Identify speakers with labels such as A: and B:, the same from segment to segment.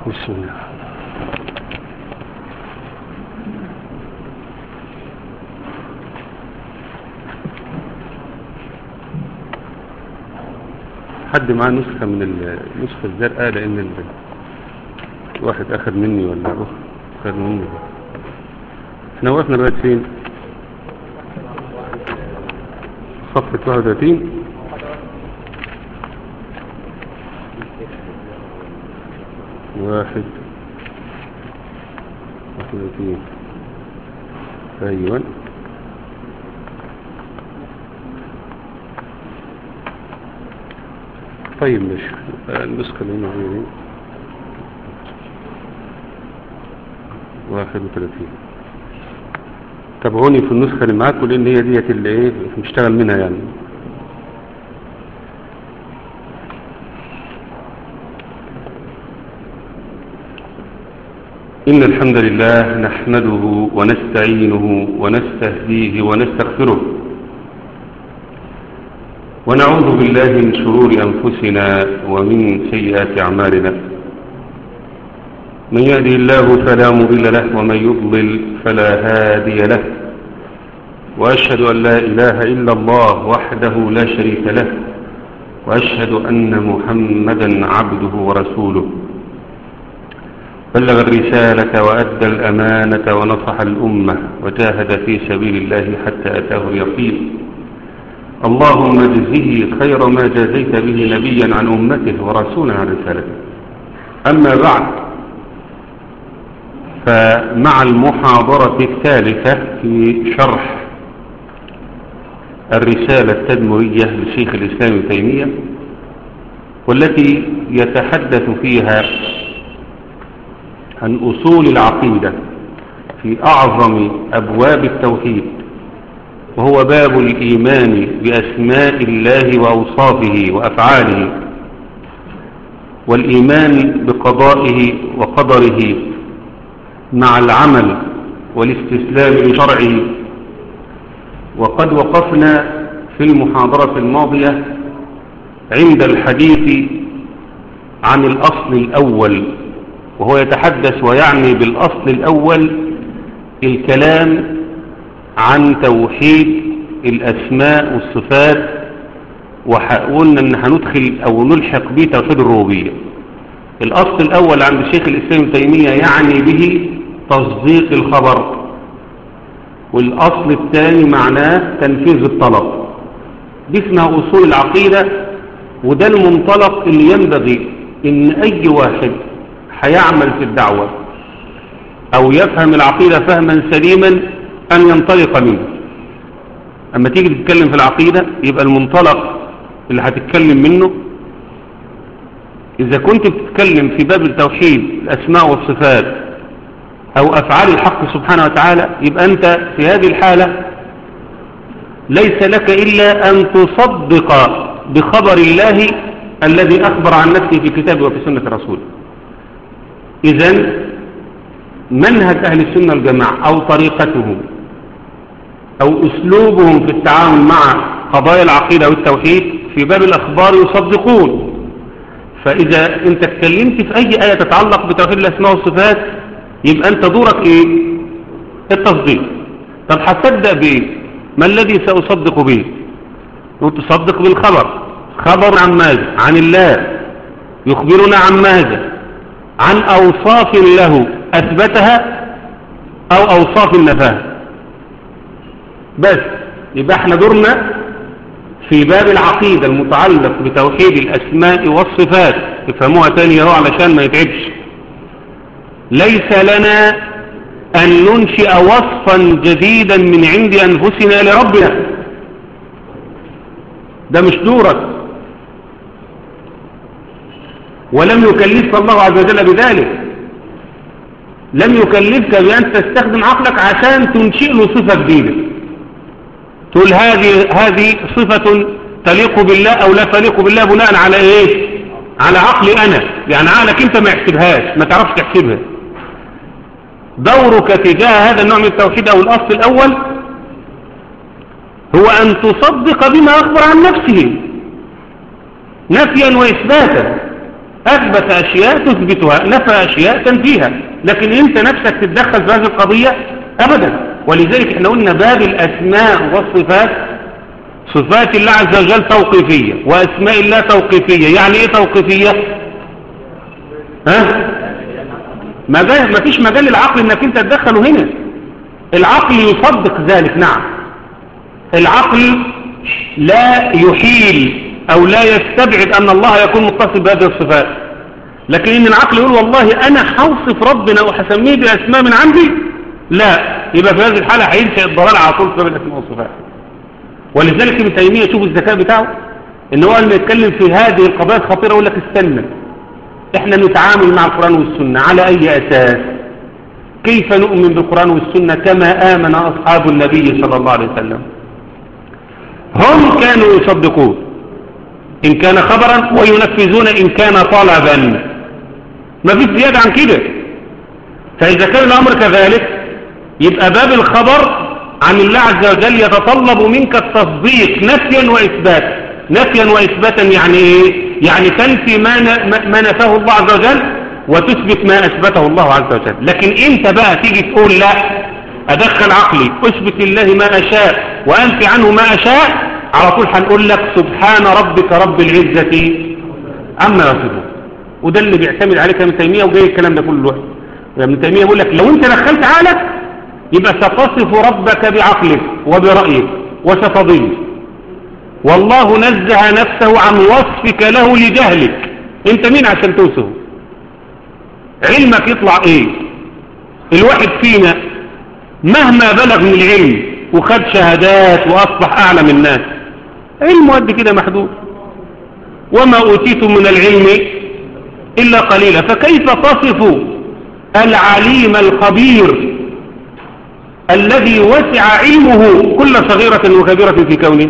A: بسم الله حد معاه نسخة من النسخة الزرقاء لأن ال- الواحد أخذ مني ولا أخ أخذ مني احنا وقفنا لغاية فين؟ صفحة 31 واحد واحد وثلاثين أيوة طيب مش النسخة اللي هنا هي دي واحد وثلاثين تابعوني في النسخة اللي معاكم لأن هي ديت اللي ايه نشتغل منها يعني إن الحمد لله نحمده ونستعينه ونستهديه ونستغفره ونعوذ بالله من شرور أنفسنا ومن سيئات أعمالنا من يهدي الله فلا مضل له ومن يضلل فلا هادي له وأشهد أن لا إله إلا الله وحده لا شريك له وأشهد أن محمدا عبده ورسوله بلغ الرسالة وأدى الأمانة ونصح الأمة وجاهد في سبيل الله حتى أتاه اليقين اللهم اجزه خير ما جازيت به نبيا عن أمته ورسولا عن رسالته أما بعد فمع المحاضرة الثالثة في شرح الرسالة التدمرية لشيخ الإسلام ابن تيمية والتي يتحدث فيها عن أصول العقيدة في أعظم أبواب التوحيد وهو باب الإيمان بأسماء الله وأوصافه وأفعاله والإيمان بقضائه وقدره مع العمل والاستسلام لشرعه وقد وقفنا في المحاضرة الماضية عند الحديث عن الأصل الأول وهو يتحدث ويعني بالأصل الأول الكلام عن توحيد الأسماء والصفات وقلنا أن هندخل أو نلحق به توحيد الربوبية الأصل الأول عند الشيخ الإسلام ابن تيمية يعني به تصديق الخبر والأصل الثاني معناه تنفيذ الطلب دي اسمها أصول العقيدة وده المنطلق اللي ينبغي إن أي واحد هيعمل في الدعوة أو يفهم العقيدة فهما سليما أن ينطلق منه أما تيجي تتكلم في العقيدة يبقى المنطلق اللي هتتكلم منه إذا كنت بتتكلم في باب التوحيد الأسماء والصفات أو أفعال الحق سبحانه وتعالى يبقى أنت في هذه الحالة ليس لك إلا أن تصدق بخبر الله الذي أخبر عن نفسه في كتابه وفي سنة رسوله إذا منهج أهل السنة والجماعة أو طريقتهم أو أسلوبهم في التعامل مع قضايا العقيدة والتوحيد في باب الأخبار يصدقون فإذا أنت اتكلمت في أي آية تتعلق بتوحيد الأسماء والصفات يبقى أنت دورك إيه؟ التصديق طب هتصدق بإيه؟ ما الذي سأصدق به؟ تصدق بالخبر خبر عن ماذا؟ عن الله يخبرنا عن ماذا؟ عن أوصاف له أثبتها أو أوصاف نفاها بس يبقى احنا دورنا في باب العقيدة المتعلق بتوحيد الأسماء والصفات افهموها تاني اهو علشان ما يتعبش ليس لنا أن ننشئ وصفا جديدا من عند أنفسنا لربنا ده مش دورك ولم يكلفك الله عز وجل بذلك لم يكلفك بأن تستخدم عقلك عشان تنشئ له صفة جديدة تقول هذه هذه صفة تليق بالله أو لا تليق بالله بناء على إيه على عقلي أنا يعني عقلك أنت ما يحسبهاش ما تعرفش تحسبها دورك تجاه هذا النوع من التوحيد أو الأصل الأول هو أن تصدق بما أخبر عن نفسه نفيا وإثباتا أثبت أشياء تثبتها نفى أشياء تنفيها لكن أنت نفسك تتدخل في هذه القضية أبدا ولذلك احنا قلنا باب الأسماء والصفات صفات الله عز وجل توقيفية وأسماء الله توقيفية يعني إيه توقيفية ها ما فيش مجال للعقل انك انت تدخله هنا العقل يصدق ذلك نعم العقل لا يحيل او لا يستبعد ان الله يكون متصل بهذه الصفات لكن ان العقل يقول والله انا حوصف ربنا وحسميه باسماء من عندي لا يبقى في هذه الحالة هينشأ الضلال على طول بسبب الاسماء والصفات ولذلك ابن تيمية شوف الذكاء بتاعه ان هو لما يتكلم في هذه القضايا الخطيرة يقول لك استنى احنا نتعامل مع القرآن والسنة على اي اساس كيف نؤمن بالقرآن والسنة كما آمن أصحاب النبي صلى الله عليه وسلم هم كانوا يصدقون إن كان خبرا وينفذون إن كان طلبا ما فيش زيادة عن كده فإذا كان الأمر كذلك يبقى باب الخبر عن الله عز وجل يتطلب منك التصديق نفيا وإثباتا نفيا وإثباتا يعني إيه؟ يعني تنفي ما, ما نفاه الله عز وجل وتثبت ما أثبته الله عز وجل لكن انت بقى تيجي تقول لا أدخل عقلي أثبت لله ما أشاء وأنفي عنه ما أشاء على طول هنقول لك سبحان ربك رب العزة عما يصفون وده اللي بيعتمد عليه ابن تيمية وجاي الكلام ده كله الوقت ابن تيمية يقول لك لو انت دخلت عقلك يبقى ستصف ربك بعقلك وبرأيك وستضل والله نزه نفسه عن وصفك له لجهلك انت مين عشان توصفه علمك يطلع ايه الواحد فينا مهما بلغ من العلم وخد شهادات واصبح اعلم الناس علمه قد كده محدود وما اوتيتم من العلم الا قليلا فكيف تصف العليم الخبير الذي وسع علمه كل صغيرة وكبيرة في كونه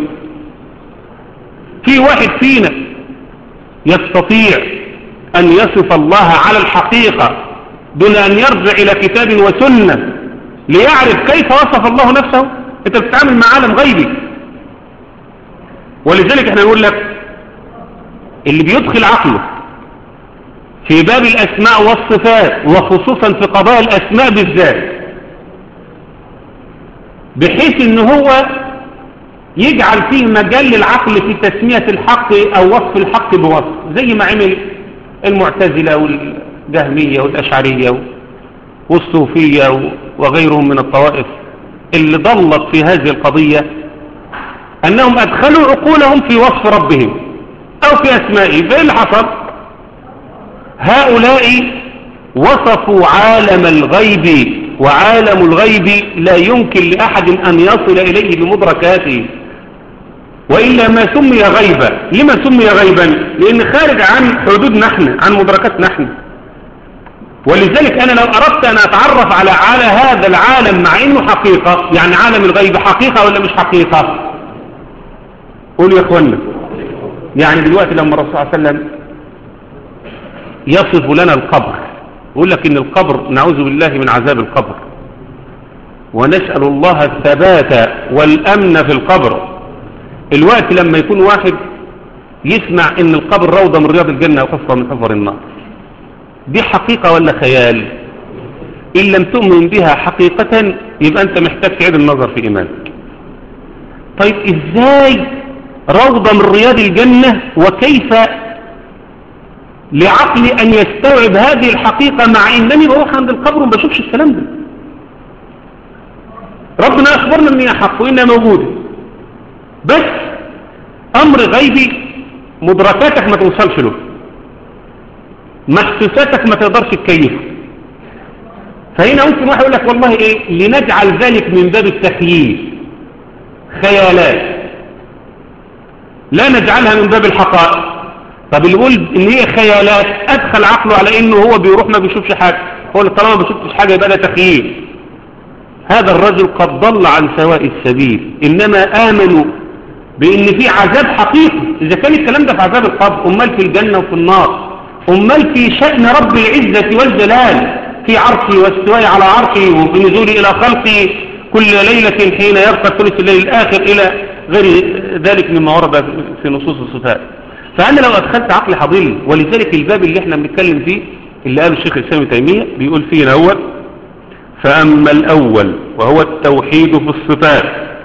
A: في واحد فينا يستطيع أن يصف الله على الحقيقة دون أن يرجع إلى كتاب وسنة ليعرف كيف وصف الله نفسه أنت بتتعامل مع عالم غيبي ولذلك احنا نقول لك اللي بيدخل عقله في باب الأسماء والصفات وخصوصا في قضايا الأسماء بالذات بحيث ان هو يجعل فيه مجال للعقل في تسمية الحق او وصف الحق بوصف زي ما عمل المعتزلة والجهمية والأشعرية والصوفية وغيرهم من الطوائف اللي ضلت في هذه القضية أنهم أدخلوا عقولهم في وصف ربهم أو في أسمائه فإيه اللي حصل هؤلاء وصفوا عالم الغيب وعالم الغيب لا يمكن لأحد أن يصل إليه بمدركاته وإلا ما سمي غيبا لما سمي غيبا لأن خارج عن حدود نحن عن مدركات نحن ولذلك أنا لو أردت أن أتعرف على على هذا العالم مع إنه حقيقة يعني عالم الغيب حقيقة ولا مش حقيقة قولوا يا أخوانا يعني دلوقتي لما الرسول صلى الله عليه وسلم يصف لنا القبر يقول لك إن القبر نعوذ بالله من عذاب القبر ونسأل الله الثبات والأمن في القبر الوقت لما يكون واحد يسمع ان القبر روضة من رياض الجنة وحفرة من حفر النار دي حقيقة ولا خيال إن لم تؤمن بها حقيقة يبقى أنت محتاج تعيد النظر في إيمانك طيب إزاي روضة من رياض الجنة وكيف لعقلي أن يستوعب هذه الحقيقة مع أنني بروح عند القبر وما بشوفش الكلام ده ربنا أخبرنا أن هي حق وإنها موجودة بس أمر غيبي مدركاتك ما توصلش له محسوساتك ما تقدرش تكيفه فهنا ممكن واحد يقول لك والله ايه لنجعل ذلك من باب التخييل خيالات لا نجعلها من باب الحقائق طب اللي يقول ان هي خيالات ادخل عقله على انه هو بيروح ما بيشوفش حاجه هو اللي طالما ما بيشوفش حاجه يبقى ده تخييل هذا الرجل قد ضل عن سواء السبيل انما امنوا بان في عذاب حقيقي اذا كان الكلام ده في عذاب القبر امال في الجنه وفي النار امال في شان رب العزه والجلال في عرشه واستواء على عرشه وبنزوله الى خلقه كل ليله حين يبقى ثلث الليل الاخر الى غير ذلك مما ورد في نصوص الصفات فأنا لو أدخلت عقل حضيري ولذلك الباب اللي احنا بنتكلم فيه اللي قاله الشيخ الإسلام ابن تيمية بيقول فيه الأول فأما الأول وهو التوحيد في الصفات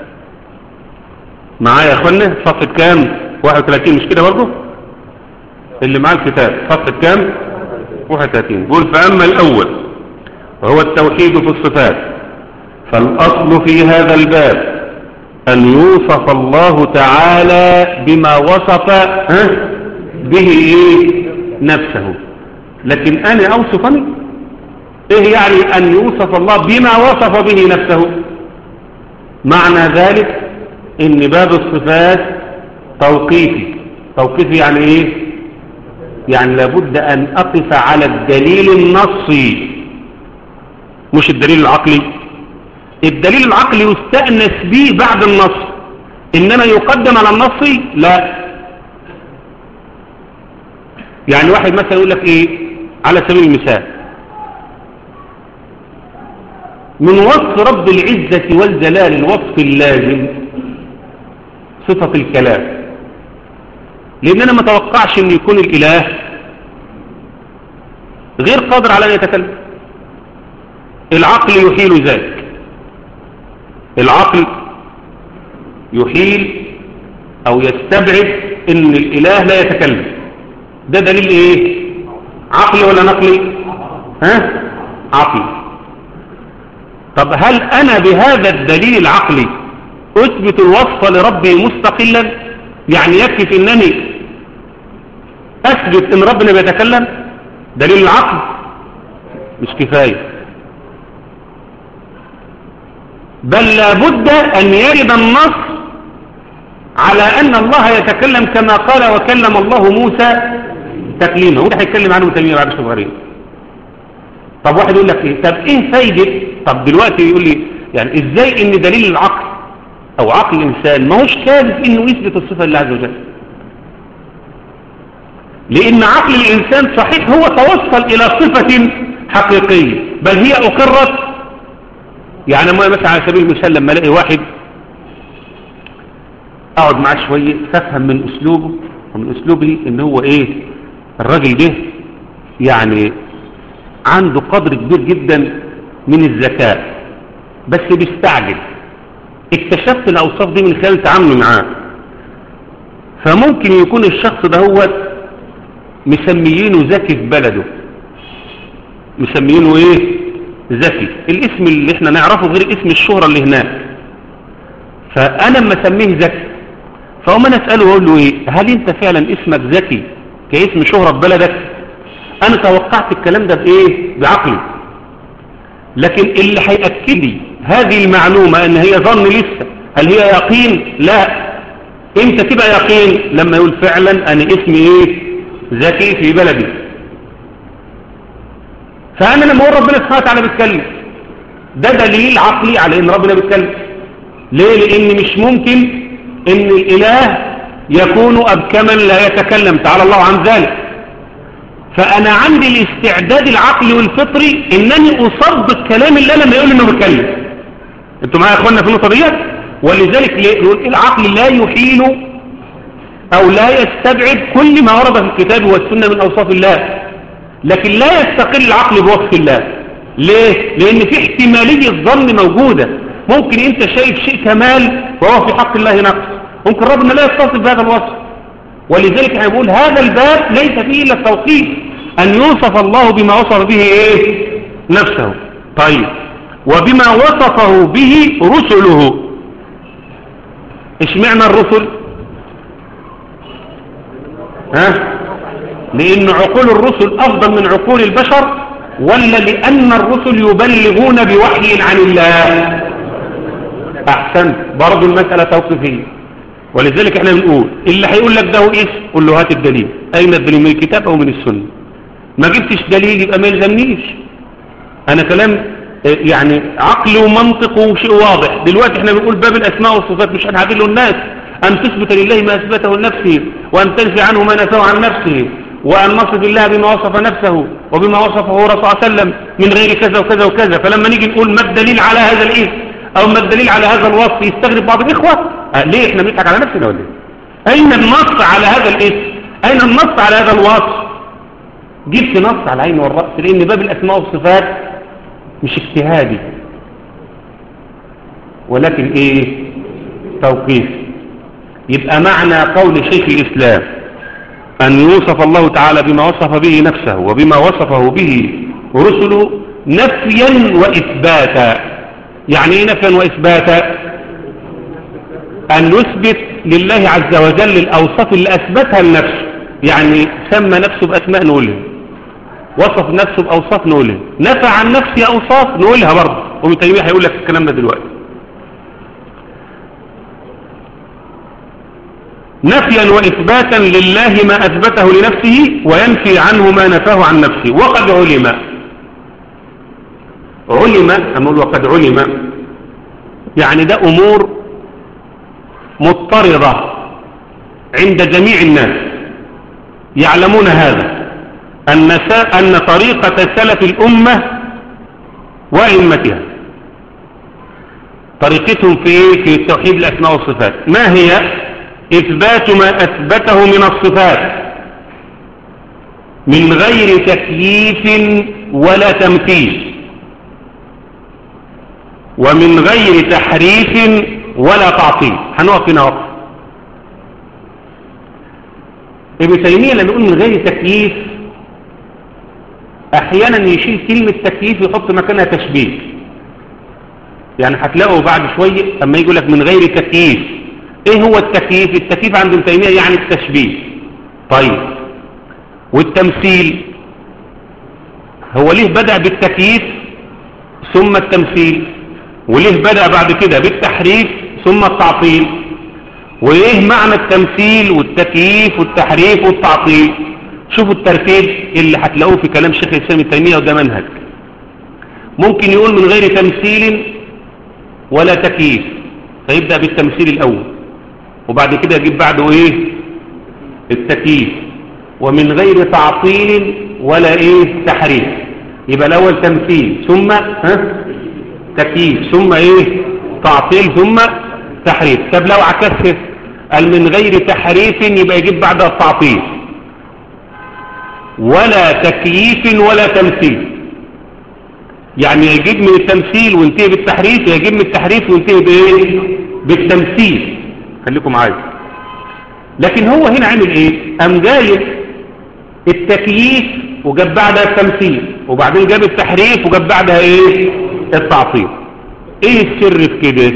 A: معايا يا أخوانا صفحة كام 31 مش كده برضه اللي معاه الكتاب صفحة كام 31 بيقول فأما الأول وهو التوحيد في الصفات فالأصل في هذا الباب أن يوصف الله تعالى بما وصف ها به إيه؟ نفسه لكن أنا أوصفني إيه يعني أن يوصف الله بما وصف به نفسه معنى ذلك إن باب الصفات توقيفي توقيفي يعني إيه يعني لابد أن أقف على الدليل النصي مش الدليل العقلي الدليل العقلي يستأنس به بعد النص إنما يقدم على النص لا يعني واحد مثلا يقول لك إيه على سبيل المثال من وصف رب العزة والجلال الوصف اللازم صفة الكلام لأن أنا ما توقعش أن يكون الإله غير قادر على أن يتكلم العقل يحيل ذلك العقل يحيل أو يستبعد أن الإله لا يتكلم ده دليل إيه عقلي ولا نقلي ها عقلي طب هل أنا بهذا الدليل العقلي أثبت الوصف لربي مستقلا يعني يكفي أنني أثبت أن ربنا بيتكلم دليل العقل مش كفاية بل لابد أن يرد النص على أن الله يتكلم كما قال وكلم الله موسى تكليما وده هيتكلم عنه تيمية بعد صغيرين طب واحد يقول لك ايه طب ايه فايدة طب دلوقتي يقول لي يعني ازاي ان دليل العقل او عقل الانسان ما هوش كاذب انه يثبت الصفة لله عز وجل لان عقل الانسان صحيح هو توصل الى صفة حقيقية بل هي اقرت يعني ما مثلا على سبيل المثال لما الاقي واحد اقعد معاه شوية تفهم من اسلوبه ومن اسلوبه ان هو ايه الراجل ده يعني عنده قدر كبير جدا من الذكاء بس بيستعجل اكتشفت الاوصاف دي من خلال تعاملي معاه فممكن يكون الشخص ده هو مسميينه ذكي في بلده مسميينه ايه ذكي الاسم اللي احنا نعرفه غير اسم الشهرة اللي هناك فانا اما اسميه ذكي فاقوم انا اساله واقول له ايه هل انت فعلا اسمك ذكي كاسم شهرة في بلدك انا توقعت الكلام ده بايه بعقلي لكن اللي هيأكد لي هذه المعلومة ان هي ظن لسه هل هي يقين لا امتى تبقى يقين لما يقول فعلا انا اسمي ايه ذكي في بلدي فانا لما اقول ربنا سبحانه وتعالى بيتكلم ده دليل عقلي على ان ربنا بيتكلم ليه لان مش ممكن ان الاله يكون ابكما لا يتكلم تعالى الله عن ذلك فانا عندي الاستعداد العقلي والفطري انني اصدق كلام الله لما يقول انه بيتكلم انتوا معايا يا اخوانا في النقطه ديت ولذلك العقل لا يحيل او لا يستبعد كل ما ورد في الكتاب والسنه من اوصاف الله لكن لا يستقل العقل بوصف الله ليه لان في احتماليه ظن موجوده ممكن انت شايف شيء كمال وهو في حق الله نقص ممكن ربنا لا يتصف بهذا الوصف ولذلك احنا بنقول هذا الباب ليس فيه الا التوقيف ان يوصف الله بما وصف به ايه نفسه طيب وبما وصفه به رسله ايش معنى الرسل ها لان عقول الرسل افضل من عقول البشر ولا لان الرسل يبلغون بوحي عن الله احسنت برضو المسألة توقيفية ولذلك احنا بنقول اللي هيقول لك ده هو ايش قول له هات الدليل اين الدليل من الكتاب او من السنة ما جبتش دليل يبقى ما يلزمنيش انا كلام يعني عقل ومنطق وشيء واضح دلوقتي احنا بنقول باب الاسماء والصفات مش هنعدل له الناس ان تثبت لله ما اثبته لنفسه وان تنفي عنه ما نفاه عن نفسه وأن نصف الله بما وصف نفسه وبما وصفه رسول الله صلى الله عليه وسلم من غير كذا وكذا وكذا فلما نيجي نقول ما الدليل على هذا الاسم أو ما الدليل على هذا الوصف يستغرب بعض الإخوة أه ليه احنا بنضحك على نفسنا ولا ايه أين النص على هذا الاسم أين النص على هذا الوصف جبت نص على العين والرأس لأن باب الأسماء والصفات مش اجتهادي ولكن ايه توقيف يبقى معنى قول شيخ الإسلام أن يوصف الله تعالى بما وصف به نفسه وبما وصفه به رسله نفيا وإثباتا يعني ايه نفيا وإثباتا أن نثبت لله عز وجل الأوصاف اللي أثبتها لنفسه يعني سمى نفسه بأسماء نقولها وصف نفسه بأوصاف نقولها نفى عن نفسه أوصاف نقولها برضه ومن تيمية هيقول لك الكلام ده دلوقتي نفيا وإثباتا لله ما أثبته لنفسه وينفي عنه ما نفاه عن نفسه وقد علم علم أقول وقد علم يعني ده أمور مضطردة عند جميع الناس يعلمون هذا أن, أن طريقة سلف الأمة وأئمتها طريقتهم في إيه؟ في توحيد الأسماء والصفات ما هي إثبات ما أثبته من الصفات من غير تكييف ولا تمثيل ومن غير تحريف ولا تعطيل هنقف هنا وقف ابن تيمية لما يقول من غير تكييف احيانا يشيل كلمة تكييف يحط مكانها تشبيه يعني هتلاقوا بعد شوية اما يقول لك من غير تكييف ايه هو التكييف التكييف عند ابن تيمية يعني التشبيه طيب والتمثيل هو ليه بدأ بالتكييف ثم التمثيل وليه بدأ بعد كده بالتحريف ثم التعطيل وايه معنى التمثيل والتكييف والتحريف والتعطيل شوفوا الترتيب اللي هتلاقوه في كلام شيخ الاسلام التيميه وده منهج ممكن يقول من غير تمثيل ولا تكييف فيبدا بالتمثيل الاول وبعد كده يجيب بعده ايه التكييف ومن غير تعطيل ولا ايه تحريف يبقى الاول تمثيل ثم ها تكييف ثم ايه تعطيل ثم تحريف طب لو عكسه قال من غير تحريف يبقى يجيب بعدها التعطيل ولا تكييف ولا تمثيل يعني يجيب من التمثيل وينتهي بالتحريف يجيب من التحريف وينتهي بايه بالتمثيل خليكم معايا لكن هو هنا عمل ايه قام جايب التكييف وجاب بعدها التمثيل وبعدين جاب التحريف وجاب بعدها ايه التعطيل ايه السر في كده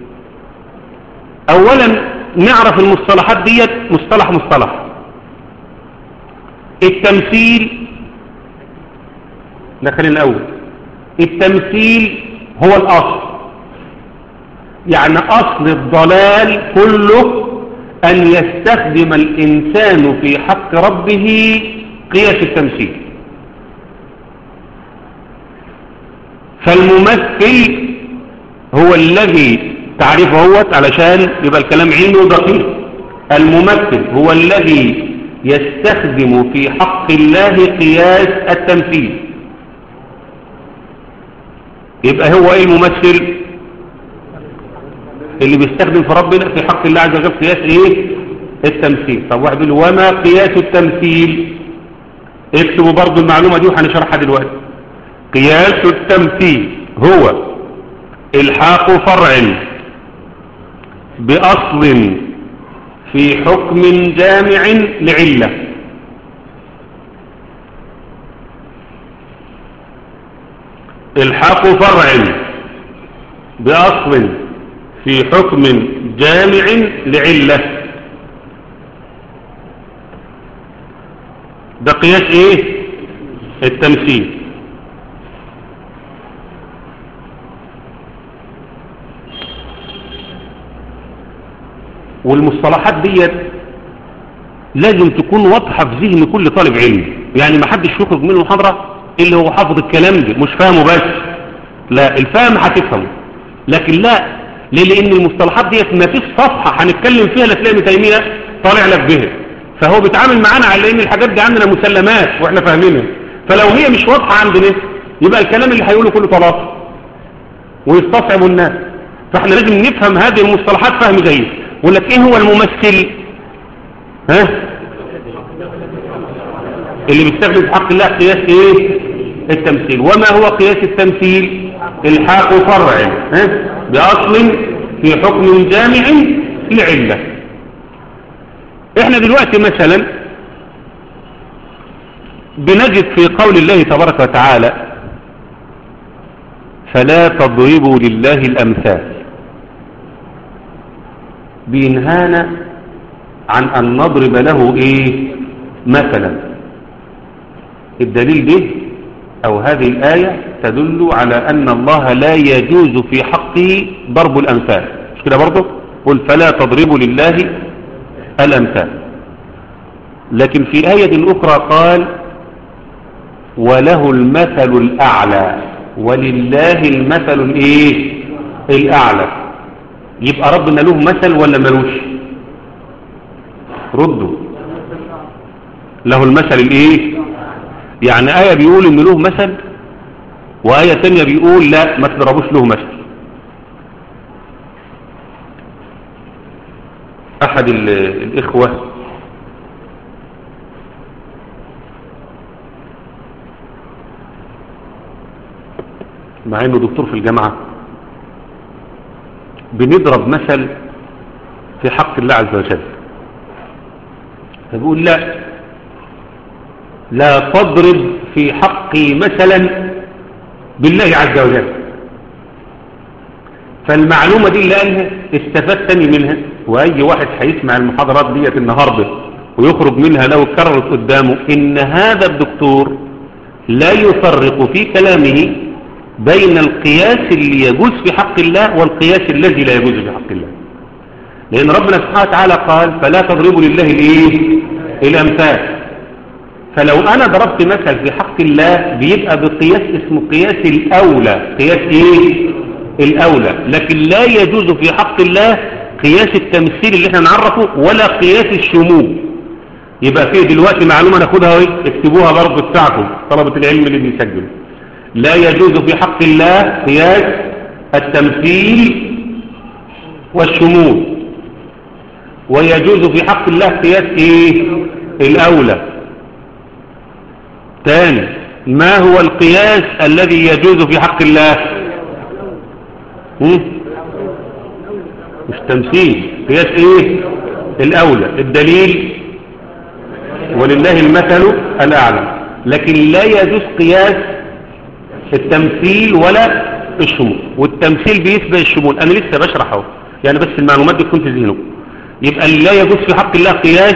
A: اولا نعرف المصطلحات ديت مصطلح مصطلح التمثيل ده خلينا الاول التمثيل هو الاصل يعني اصل الضلال كله ان يستخدم الانسان في حق ربه قياس التمثيل فالممثل هو الذي تعرفه هوت علشان يبقى الكلام علمي ودقيق الممثل هو الذي يستخدم في حق الله قياس التمثيل يبقى هو ايه الممثل اللي بيستخدم في ربنا في حق الله عز وجل قياس ايه التمثيل طب واحد يقول وما قياس التمثيل اكتبوا برضو المعلومة دي وهنشرحها دلوقتي قياس التمثيل هو الحاق فرع بأصل في حكم جامع لعلة الحاق فرع بأصل في حكم جامع لعلة ده قياس ايه التمثيل والمصطلحات ديت لازم تكون واضحة في ذهن كل طالب علم يعني ما حدش يخرج منه محاضرة اللي هو حافظ الكلام ده مش فاهمه بس لا الفهم هتفهمه لكن لا ليه لان المصطلحات ديت ما فيش صفحة هنتكلم فيها لا تلاقي تيمية طالع لك بها فهو بيتعامل معانا على ان الحاجات دي عندنا مسلمات واحنا فاهمينها فلو هي مش واضحة عندنا يبقى الكلام اللي هيقوله كله طلاق ويستصعب الناس فاحنا لازم نفهم هذه المصطلحات فهم جيد يقول لك ايه هو الممثل ها اللي بيستخدم في حق الله قياس ايه التمثيل وما هو قياس التمثيل الحاق فرع ها؟ بأصل في حكم جامع لعلة احنا دلوقتي مثلا بنجد في قول الله تبارك وتعالى فلا تضربوا لله الأمثال بينهانا عن أن نضرب له إيه مثلا الدليل به أو هذه الآية تدل على أن الله لا يجوز في حقه ضرب الأمثال مش كده برضه قل فلا تضربوا لله الأمثال لكن في آية أخرى قال وله المثل الأعلى ولله المثل الإيه الأعلى يبقى ربنا له مثل ولا ملوش ردوا له المثل الإيه يعني آية بيقول إن له مثل وآية تانية بيقول لا ما تضربوش له مثل أحد الإخوة مع انه دكتور في الجامعة بنضرب مثل في حق الله عز وجل فبيقول لا لا تضرب في حقي مثلا بالله عز وجل فالمعلومة دي اللي قالها استفدتني منها واي واحد هيسمع المحاضرات ديت النهاردة ويخرج منها لو اتكررت قدامه ان هذا الدكتور لا يفرق في كلامه بين القياس اللي يجوز في حق الله والقياس الذي لا يجوز في حق الله لأن ربنا سبحانه وتعالى قال فلا تضربوا لله الايه الأمثال فلو أنا ضربت مثل في حق الله بيبقى بقياس اسمه قياس الأولى قياس إيه الأولى لكن لا يجوز في حق الله قياس التمثيل اللي احنا نعرفه ولا قياس الشمول يبقى فيه دلوقتي معلومة ناخدها ايه اكتبوها برضه بتاعكم طلبة العلم اللي بيسجلوا لا يجوز في حق الله قياس التمثيل والشمول ويجوز في حق الله قياس ايه الاولى ثاني ما هو القياس الذي يجوز في حق الله هم؟ مش تمثيل قياس ايه الاولى الدليل ولله المثل الاعلى لكن لا يجوز قياس التمثيل ولا الشمول والتمثيل بيسبق الشمول انا لسه بشرحه يعني بس المعلومات دي تكون في ذهنكم يبقى لا يجوز في حق الله قياس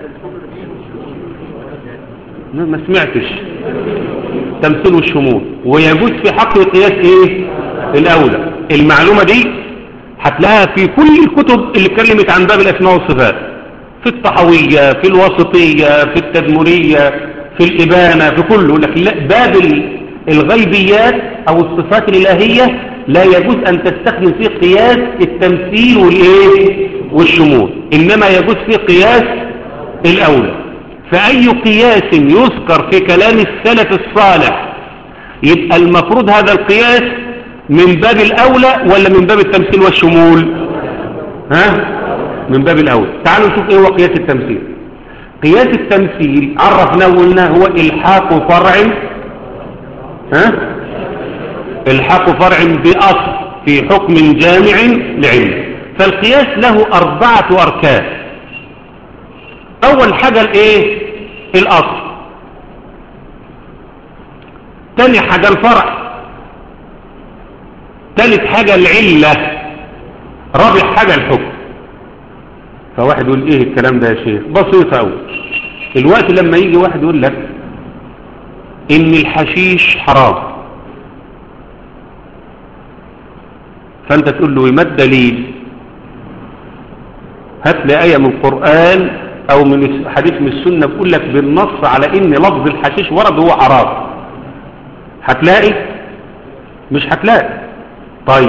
A: ما سمعتش تمثيل والشمول ويجوز في حقه قياس ايه الاولى المعلومة دي هتلاقيها في كل الكتب اللي اتكلمت عن باب الاسماء والصفات في الطحوية في الوسطية في التدمرية في الإبانة في كله لكن لا باب الغيبيات أو الصفات الإلهية لا يجوز أن تستخدم فيه قياس التمثيل والإيه والشمول إنما يجوز فيه قياس الأولى فأي قياس يذكر في كلام السلف الصالح يبقى المفروض هذا القياس من باب الأولى ولا من باب التمثيل والشمول ها من باب الأولى تعالوا نشوف إيه هو قياس التمثيل قياس التمثيل عرفناه وقلنا هو إلحاق فرع ها الحاق فرع بأصل في حكم جامع لعلم فالقياس له أربعة أركان أول حاجة الإيه الأصل تاني حاجة الفرع ثالث حاجة العلة رابع حاجة الحكم فواحد يقول ايه الكلام ده يا شيخ بسيط قوي الوقت لما يجي واحد يقول لك ان الحشيش حرام فانت تقول له ما الدليل هات لي آية من القرآن او من حديث من السنة بيقول لك بالنص على ان لفظ الحشيش ورد هو حرام هتلاقي مش هتلاقي طيب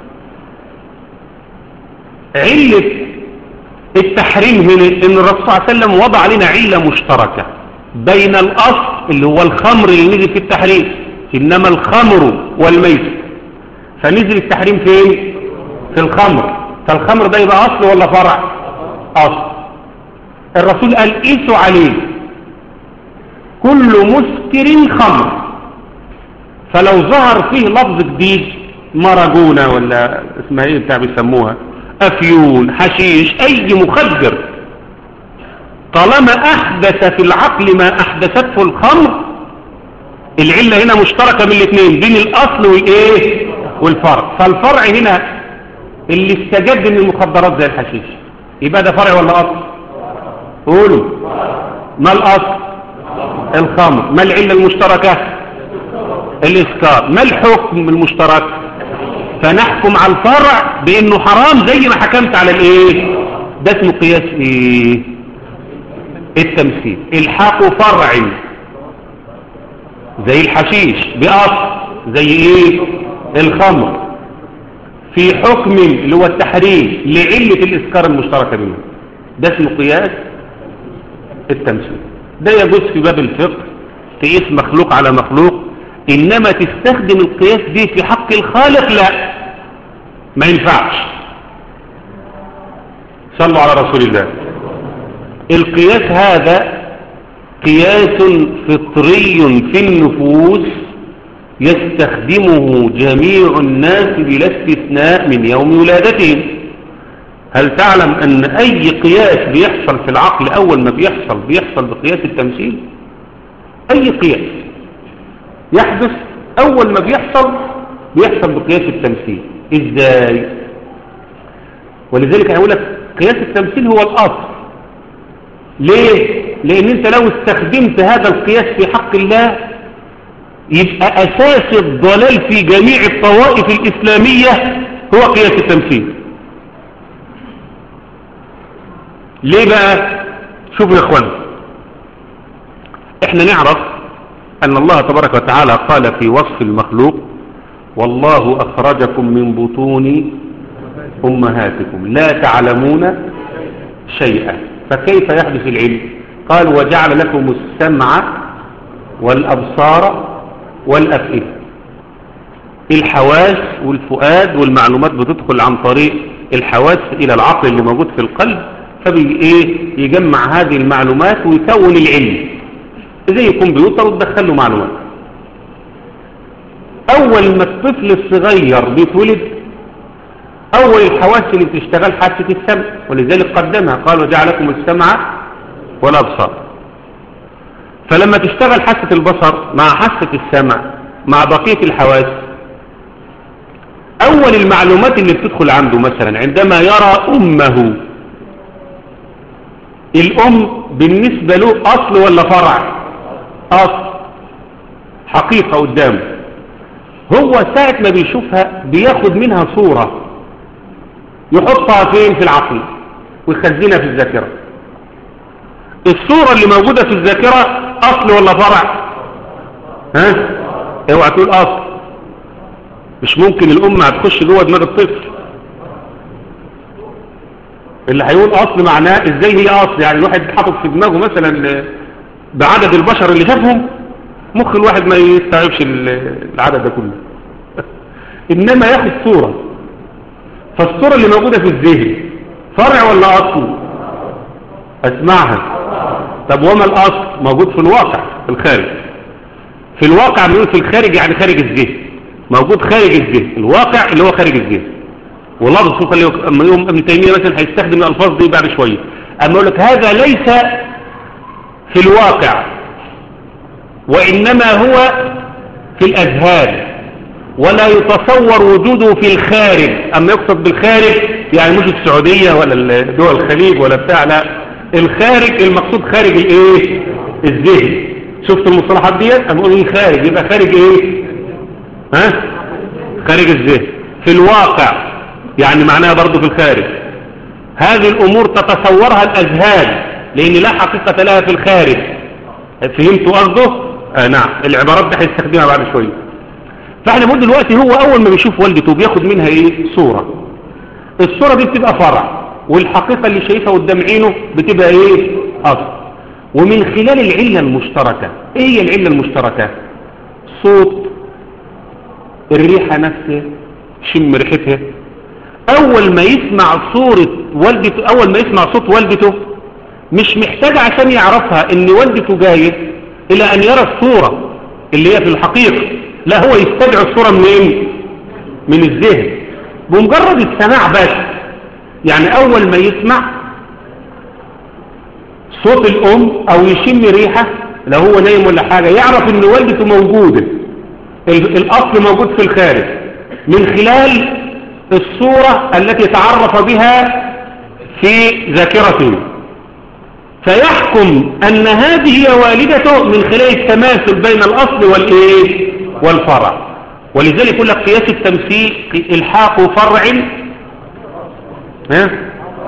A: علة التحريم هنا ان الرسول صلى الله عليه وسلم وضع لنا علة مشتركة بين الاصل اللي هو الخمر اللي نزل في التحريم انما الخمر والميت فنزل التحريم فين في الخمر فالخمر ده يبقى اصل ولا فرع اصل الرسول قال قيسوا عليه كل مسكر خمر فلو ظهر فيه لفظ جديد مراجونة ولا اسمها ايه بتاع بيسموها افيون حشيش اي مخدر طالما احدث في العقل ما احدثته الخمر العلة هنا مشتركة من الاثنين بين الاصل والايه والفرع فالفرع هنا اللي استجد من المخدرات زي الحشيش يبقى ده فرع ولا اصل قولوا ما الاصل الخمر ما العلة المشتركة الاسكار ما الحكم المشترك فنحكم على الفرع بانه حرام زي ما حكمت على الايه ده اسمه قياس ايه التمثيل الحاق فرع زي الحشيش باصل زي ايه الخمر في حكم اللي هو التحريم لعلة الاسكار المشتركة بينهم ده اسمه قياس التمثيل ده يجوز في باب الفقه تقيس مخلوق على مخلوق انما تستخدم القياس دي في حق الخالق لا ما ينفعش صلوا على رسول الله القياس هذا قياس فطري في النفوس يستخدمه جميع الناس بلا استثناء من يوم ولادتهم هل تعلم ان اي قياس بيحصل في العقل اول ما بيحصل بيحصل بقياس التمثيل اي قياس يحدث اول ما بيحصل بيحصل بقياس التمثيل ازاي ولذلك هقول لك قياس التمثيل هو الاصل ليه لان انت لو استخدمت هذا القياس في حق الله يبقى اساس الضلال في جميع الطوائف الاسلامية هو قياس التمثيل ليه بقى شوفوا يا اخوان احنا نعرف ان الله تبارك وتعالى قال في وصف المخلوق والله اخرجكم من بطون امهاتكم لا تعلمون شيئا فكيف يحدث العلم قال وجعل لكم السمع والابصار والافئده الحواس والفؤاد والمعلومات بتدخل عن طريق الحواس الى العقل اللي موجود في القلب فبي ايه يجمع هذه المعلومات ويكون العلم زي كمبيوتر وتدخل له معلومات اول ما الطفل الصغير بيتولد اول الحواس اللي بتشتغل حاسه السمع ولذلك قدمها قال وجعل لكم السمع والابصار فلما تشتغل حاسه البصر مع حاسه السمع مع بقيه الحواس اول المعلومات اللي بتدخل عنده مثلا عندما يرى امه الام بالنسبه له اصل ولا فرع اصل حقيقه قدامه هو ساعه ما بيشوفها بياخد منها صوره يحطها فين في العقل ويخزنها في الذاكرة الصورة اللي موجودة في الذاكرة أصل ولا فرع ها اوعى تقول أصل مش ممكن الأم هتخش جوه دماغ الطفل اللي هيقول أصل معناه إزاي هي أصل يعني الواحد حاطط في دماغه مثلا بعدد البشر اللي شافهم مخ الواحد ما يستوعبش العدد ده كله إنما ياخد صورة فالصورة اللي موجودة في الذهن فرع ولا أصل اسمعها طب وما الأصل موجود في الواقع في الخارج في الواقع بنقول في الخارج يعني خارج الذهن موجود خارج الذهن الواقع اللي هو خارج الذهن والله سبحانه وتعالى اما يوم ابن تيمية مثلا هيستخدم الألفاظ دي بعد شوية أما يقول لك هذا ليس في الواقع وإنما هو في الأذهان ولا يتصور وجوده في الخارج أما يقصد بالخارج يعني مش السعودية ولا دول الخليج ولا بتاع لا الخارج المقصود خارج الايه الذهن شفت المصطلحات ديت اما اقول الخارج يبقى خارج ايه ها خارج الذهن في الواقع يعني معناها برضه في الخارج هذه الامور تتصورها الاذهان لان لا حقيقة لها في الخارج فهمتوا قصده آه نعم العبارات دي هيستخدمها بعد شويه فاحنا بنقول دلوقتي هو اول ما بيشوف والدته بياخد منها ايه صورة الصورة دي بتبقى فرع والحقيقة اللي شايفها قدام عينه بتبقى ايه اصل ومن خلال العلة المشتركة ايه هي العلة المشتركة صوت الريحة نفسها شم ريحتها اول ما يسمع صورة والدته اول ما يسمع صوت والدته مش محتاج عشان يعرفها ان والدته جاية إلى أن يرى الصورة اللي هي في الحقيقة لا هو يستدعي الصورة منين من الذهن بمجرد السماع بس يعني أول ما يسمع صوت الأم أو يشم ريحة لو هو نايم ولا حاجة يعرف أن والدته موجودة الأصل موجود في الخارج من خلال الصورة التي تعرف بها في ذاكرته فيحكم أن هذه هي والدته من خلال التماثل بين الأصل والإيه والفرع ولذلك يقول لك قياس التمثيل الحاق فرع ها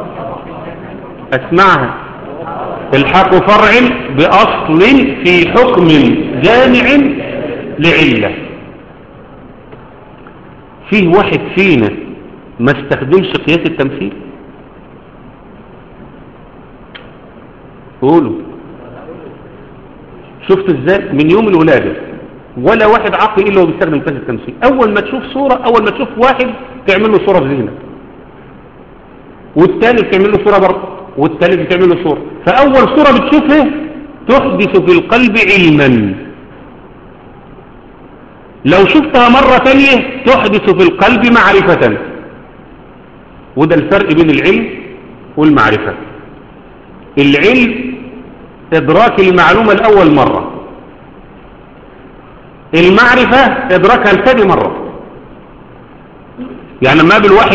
A: اسمعها الحاق فرع بأصل في حكم جامع لعلة فيه واحد فينا ما استخدمش قياس التمثيل قولوا شفت ازاي من يوم الولادة ولا واحد عاقل الا هو بيستخدم قياس التمثيل اول ما تشوف صورة اول ما تشوف واحد تعمل له صورة في ذهنك والثاني بتعمل له صورة برضه والثالث بتعمل له صورة فاول صورة بتشوفها تحدث في القلب علما لو شفتها مرة ثانية تحدث في القلب معرفة وده الفرق بين العلم والمعرفة العلم إدراك المعلومة الأول مرة المعرفة إدراكها الثاني مرة يعني لما قابل واحد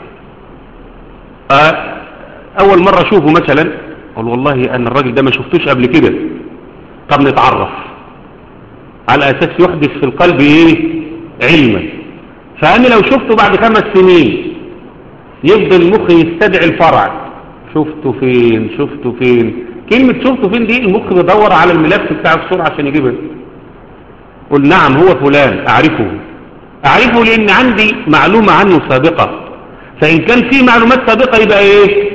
A: آه أول مرة أشوفه مثلا أقول والله أن الراجل ده ما شفتوش قبل كده طب نتعرف على أساس يحدث في القلب إيه علما فأنا لو شفته بعد خمس سنين يفضل المخ يستدعي الفرع شفته فين شفته فين كلمة شفته فين دي المخ بيدور على الملف بتاع الصورة عشان يجيبها قل نعم هو فلان أعرفه أعرفه لأن عندي معلومة عنه سابقة فإن كان في معلومات سابقة يبقى إيه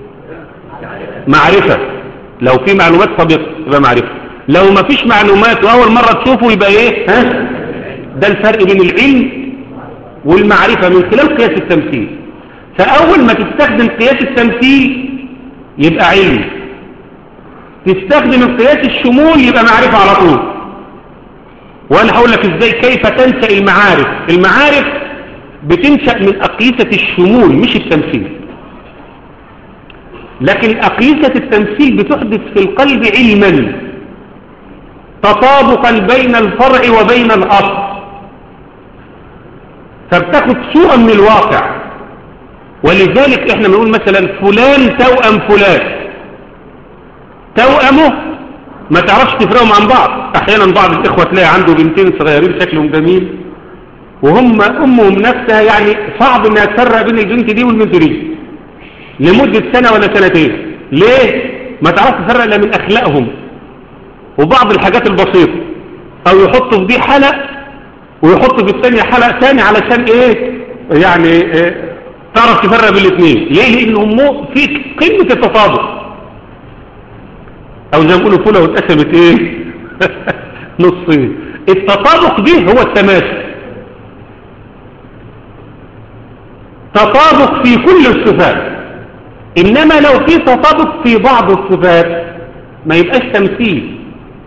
A: معرفة لو في معلومات سابقة يبقى معرفة لو ما فيش معلومات وأول مرة تشوفه يبقى إيه ها ده الفرق بين العلم والمعرفة من خلال قياس التمثيل فأول ما تستخدم قياس التمثيل يبقى علم تستخدم القياس الشمول يبقى معرفة على طول وأنا هقول لك إزاي كيف تنشأ المعارف المعارف بتنشأ من أقيسة الشمول مش التمثيل لكن أقيسة التمثيل بتحدث في القلب علما تطابقا بين الفرع وبين الأصل فبتاخد صورة من الواقع ولذلك احنا بنقول مثلا فلان توأم فلان توأمه ما تعرفش تفرقهم عن بعض احيانا بعض الاخوة تلاقي عنده بنتين صغيرين شكلهم جميل وهم امهم نفسها يعني صعب انها تفرق بين البنت دي والبنت دي لمدة سنة ولا سنتين ليه ما تعرفش تفرق الا من اخلاقهم وبعض الحاجات البسيطة او يحطوا في دي حلق ويحطوا في الثانية حلق ثاني علشان ايه يعني إيه تعرف تفرق بين الاثنين ليه لانهم في قمة التطابق او زي ما بيقولوا فوله واتقسمت ايه نصين التطابق دي هو التماثل تطابق في كل الصفات انما لو في تطابق في بعض الصفات ما يبقاش تمثيل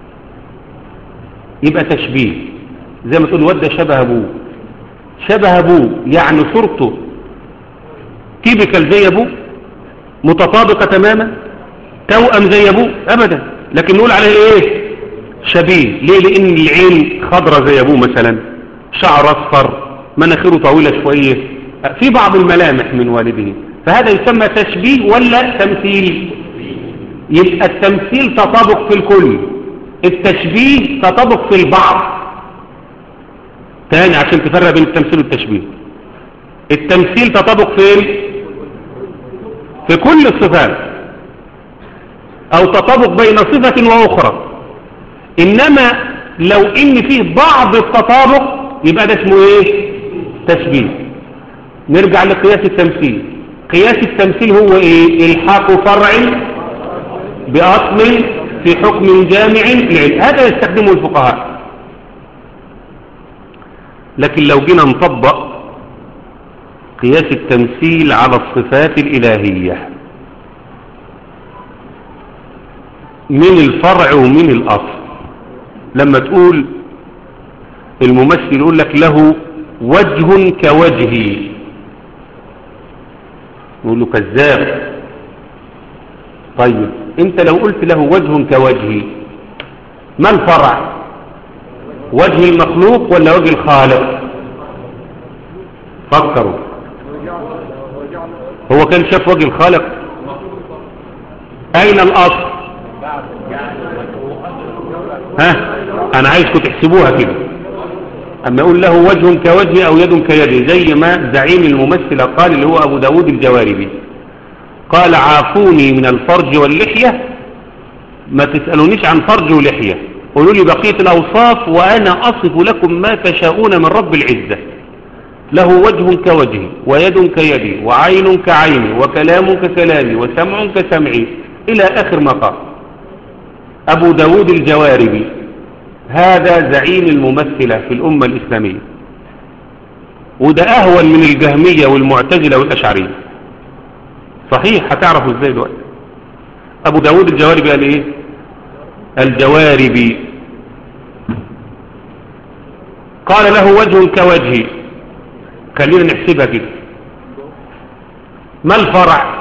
A: يبقى تشبيه زي ما تقول ود شبه ابوه شبه ابوه يعني صورته تيبيكال زي ابوه متطابقة تماما توأم زي ابوه ابدا لكن نقول عليه ايه شبيه ليه لان العين خضرة زي ابوه مثلا شعر اصفر مناخيره طويلة شوية في بعض الملامح من والده فهذا يسمى تشبيه ولا تمثيل يبقى التمثيل تطابق في الكل التشبيه تطابق في البعض تاني عشان تفرق بين التمثيل والتشبيه التمثيل تطابق فين في كل الصفات او تطابق بين صفة واخرى انما لو ان فيه بعض التطابق يبقى ده اسمه ايه تشبيه نرجع لقياس التمثيل قياس التمثيل هو ايه الحاق فرع باصل في حكم جامع للعلم هذا يستخدمه الفقهاء لكن لو جينا نطبق قياس التمثيل على الصفات الإلهية من الفرع ومن الأصل لما تقول الممثل يقول لك له وجه كوجهي يقول له كذاب طيب انت لو قلت له وجه كوجهي ما الفرع وجه المخلوق ولا وجه الخالق فكروا هو كان شاف وجه الخالق اين الاصل ها انا عايزكم تحسبوها كده اما اقول له وجه كوجه او يد كيده زي ما زعيم الممثل قال اللي هو ابو داود الجواربي قال عافوني من الفرج واللحية ما تسألونيش عن فرج ولحية قولوا لي بقية الأوصاف وأنا أصف لكم ما تشاءون من رب العزة له وجه كوجهي ويد كيدي وعين كعيني وكلام ككلامي وسمع كسمعي إلى آخر مقام أبو داود الجواربي هذا زعيم الممثلة في الأمة الإسلامية وده أهون من الجهمية والمعتزلة والأشعرية صحيح هتعرفوا ازاي دلوقتي أبو داود الجواربي قال إيه الجواربي قال له وجه كوجهي خلينا نحسبها كده ما الفرع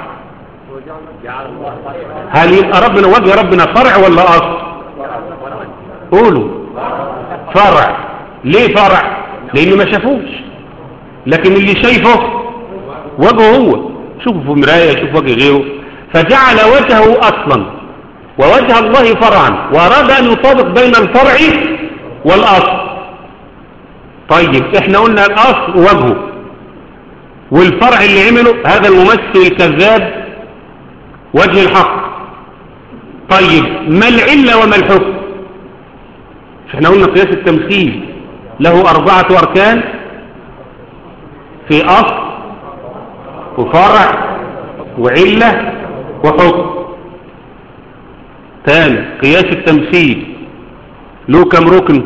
A: هل يبقى ربنا وجه ربنا فرع ولا أصل قولوا فرع ليه فرع لأنه ما شافوش لكن اللي شايفه وجهه هو شوفه في مراية شوف وجه غيره فجعل وجهه أصلا ووجه الله فرعا وأراد أن يطابق بين الفرع والأصل طيب احنا قلنا الأصل وجهه والفرع اللي عمله هذا الممثل الكذاب وجه الحق طيب ما العلة وما الحكم احنا قلنا قياس التمثيل له أربعة أركان في أصل وفرع وعلة وحكم ثاني قياس التمثيل له كم ركن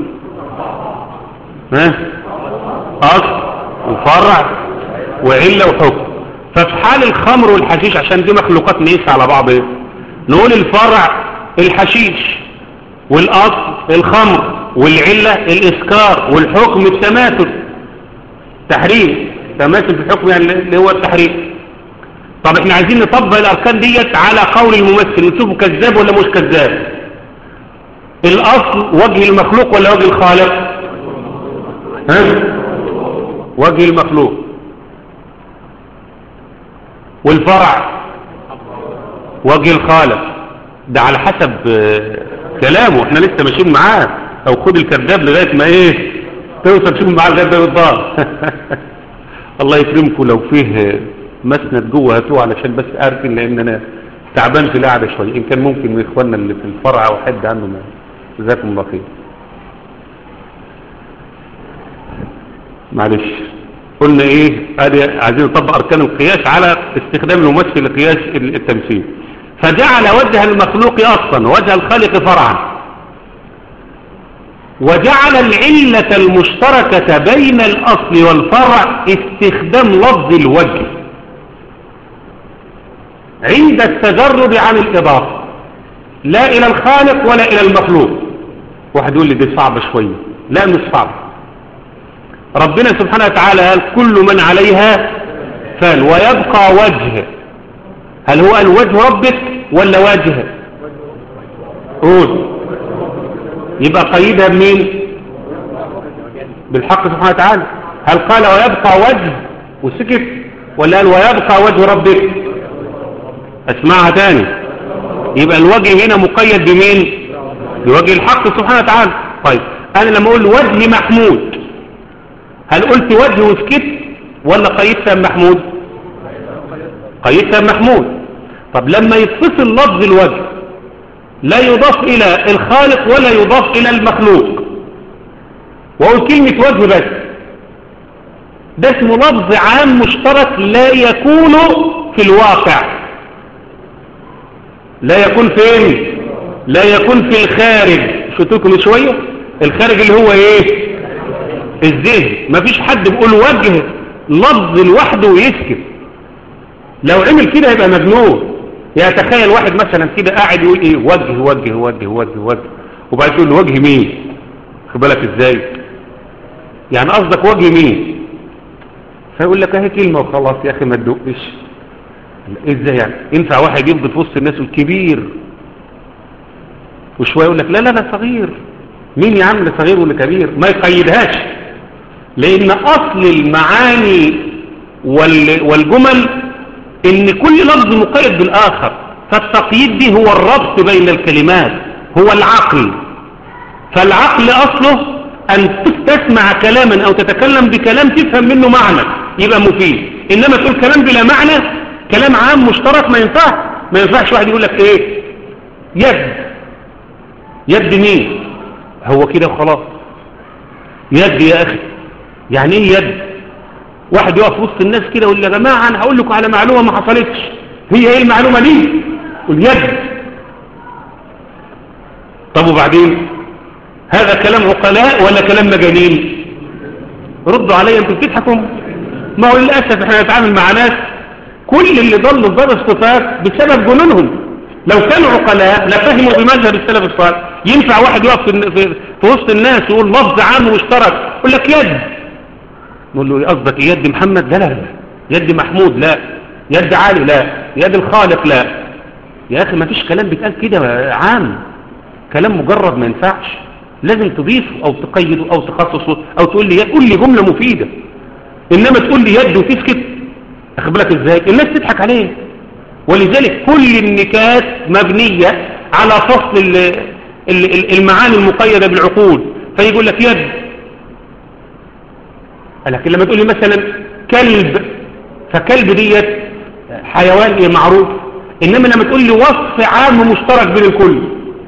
A: ها أصل وفرع وعلة وحكم ففي حال الخمر والحشيش عشان دي مخلوقات نقيس على بعض ايه نقول الفرع الحشيش والأصل الخمر والعلة الإسكار والحكم التماثل تحريم تماثل في الحكم يعني اللي هو التحريم طب احنا عايزين نطبق الأركان ديت على قول الممثل نشوفه كذاب ولا مش كذاب الأصل وجه المخلوق ولا وجه الخالق ها وجه المخلوق والفرع وجه الخالق ده على حسب كلامه احنا لسه ماشيين معاه او خد الكذاب لغايه ما ايه توصل تشوف معاه لغايه ما يضار الله يكرمكم لو فيه مسند جوه هاتوه علشان بس اركن لان انا تعبان في القعده شويه ان كان ممكن من اخواننا اللي في الفرع او حد عنده ما جزاكم الله خير معلش قلنا ايه ادي عايزين نطبق اركان القياس على استخدام الممثل لقياس التمثيل فجعل وجه المخلوق اصلا وجه الخالق فرعا وجعل العلة المشتركة بين الاصل والفرع استخدام لفظ الوجه عند التجرد عن الاضافة لا الى الخالق ولا الى المخلوق واحد يقول لي دي صعبة شوية لا مش صعبة ربنا سبحانه وتعالى قال كل من عليها فان ويبقى وجه هل هو الوجه ربك ولا وجه قول يبقى قيدها بمين بالحق سبحانه وتعالى هل قال ويبقى وجه وسكت ولا قال ويبقى وجه ربك اسمعها تاني يبقى الوجه هنا مقيد بمين بوجه الحق سبحانه وتعالى طيب انا لما اقول وجه محمود هل قلت وجه وسكت ولا قيدتها محمود قيدتها محمود طب لما يتصل لفظ الوجه لا يضاف إلى الخالق ولا يضاف إلى المخلوق وأقول كلمة وجه بس ده اسمه لفظ عام مشترك لا يكون في الواقع لا يكون فين لا يكون في الخارج شفتوكم شوية الخارج اللي هو ايه الذهن مفيش حد بيقول وجه لفظ لوحده ويسكت لو عمل كده يبقى مجنون يعني تخيل واحد مثلا كده قاعد يقول ايه وجه وجه وجه وجه وجه وبعد يقول له وجه مين بالك ازاي يعني قصدك وجه مين فيقول لك اهي كلمة وخلاص يا اخي ما تدقش ازاي يعني ينفع واحد يفضل في وسط الناس الكبير وشوية يقول لك لا لا لا صغير مين يا عم صغير ولا كبير ما يقيدهاش لان اصل المعاني والجمل ان كل لفظ مقيد بالاخر فالتقييد دي هو الربط بين الكلمات هو العقل فالعقل اصله ان تسمع كلاما او تتكلم بكلام تفهم منه معنى يبقى مفيد انما تقول كلام بلا معنى كلام عام مشترك ما ينفعش ما ينفعش واحد يقول لك ايه يد يد مين هو كده وخلاص يد يا اخي يعني ايه يد واحد يقف وسط الناس كده يقول يا جماعه انا هقول لكم على معلومه ما حصلتش هي ايه المعلومه دي قول يد طب وبعدين هذا كلام عقلاء ولا كلام مجانين ردوا عليا انتوا بتضحكوا ما هو للاسف احنا نتعامل مع ناس كل اللي ضلوا في باب الصفات بسبب جنونهم لو كانوا عقلاء لفهموا بمذهب السلف الصالح ينفع واحد يقف في, في وسط الناس ويقول لفظ عام مشترك يقول لك يد نقول له قصدك يد محمد لا لا لا يد محمود لا يد علي لا يد الخالق لا يا اخي ما فيش كلام بيتقال كده عام كلام مجرد ما ينفعش لازم تضيفه او تقيده او تخصصه او تقول لي قول لي جمله مفيده انما تقول لي يد وتسكت اخد بالك ازاي الناس تضحك عليه ولذلك كل النكات مبنيه على فصل المعاني المقيده بالعقول فيقول لك يد لكن لما تقول لي مثلا كلب فكلب ديت حيوان ايه معروف انما لما تقول لي وصف عام مشترك بين الكل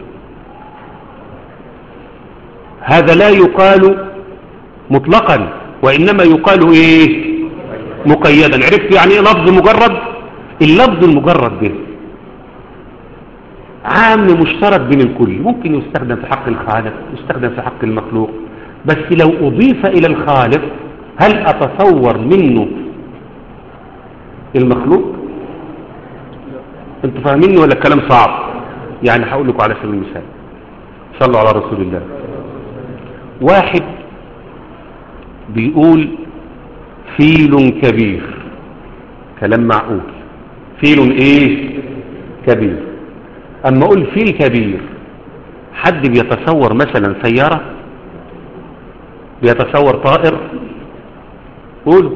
A: هذا لا يقال مطلقا وإنما يقال إيه مقيدا عرفت يعني إيه لفظ مجرد اللفظ المجرد ده عام مشترك بين الكل ممكن يستخدم في حق الخالق يستخدم في حق المخلوق بس لو أضيف إلى الخالق هل أتصور منه المخلوق انتوا فاهميني ولا الكلام صعب يعني هقول لكم على سبيل المثال صلوا على رسول الله واحد بيقول فيل كبير كلام معقول فيل ايه كبير اما اقول فيل كبير حد بيتصور مثلا سيارة بيتصور طائر قولوا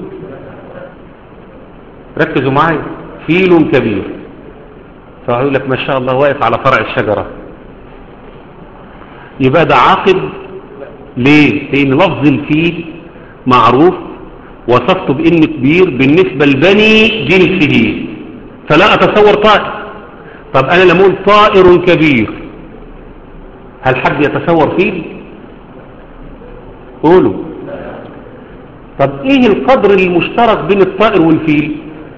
A: ركزوا معايا فيل كبير فأقول لك ما شاء الله واقف على فرع الشجرة يبقى ده عاقب ليه لان لفظ الفيل معروف وصفته بانه كبير بالنسبة لبني جنسه فلا اتصور طائر طب انا لما اقول طائر كبير هل حد يتصور فيل قولوا طب ايه القدر المشترك بين الطائر والفيل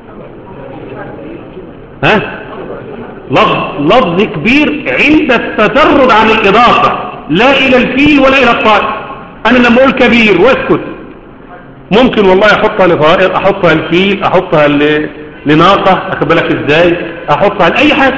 A: ها لفظ, لفظ كبير عند التجرد عن الاضافه لا إلى الفيل ولا إلى الطائر أنا لما أقول كبير واسكت ممكن والله أحطها لطائر أحطها لفيل أحطها لناقة أخبرك إزاي أحطها لأي حاجة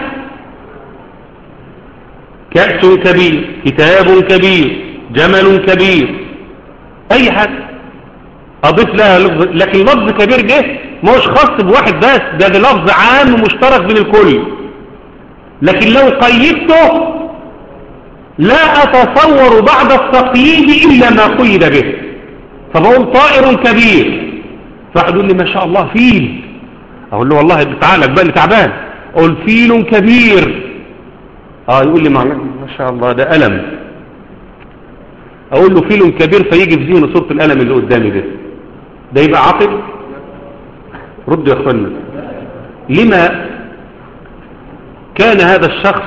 A: كأس كبير كتاب كبير جمل كبير أي حاجة أضيف لها لفظ لكن لفظ كبير ده مش خاص بواحد بس ده ده لفظ عام مشترك بين الكل لكن لو قيدته لا أتصور بعد التقييد إلا ما قيد به فبقول طائر كبير فواحد يقول لي ما شاء الله فيل أقول له والله تعالى بقى تعبان أقول فيل كبير آه يقول لي ما شاء الله ده ألم أقول له فيل كبير فيجي في ذهنه صورة الألم اللي قدامي ده ده يبقى عاقل رد يا أخوانا لما كان هذا الشخص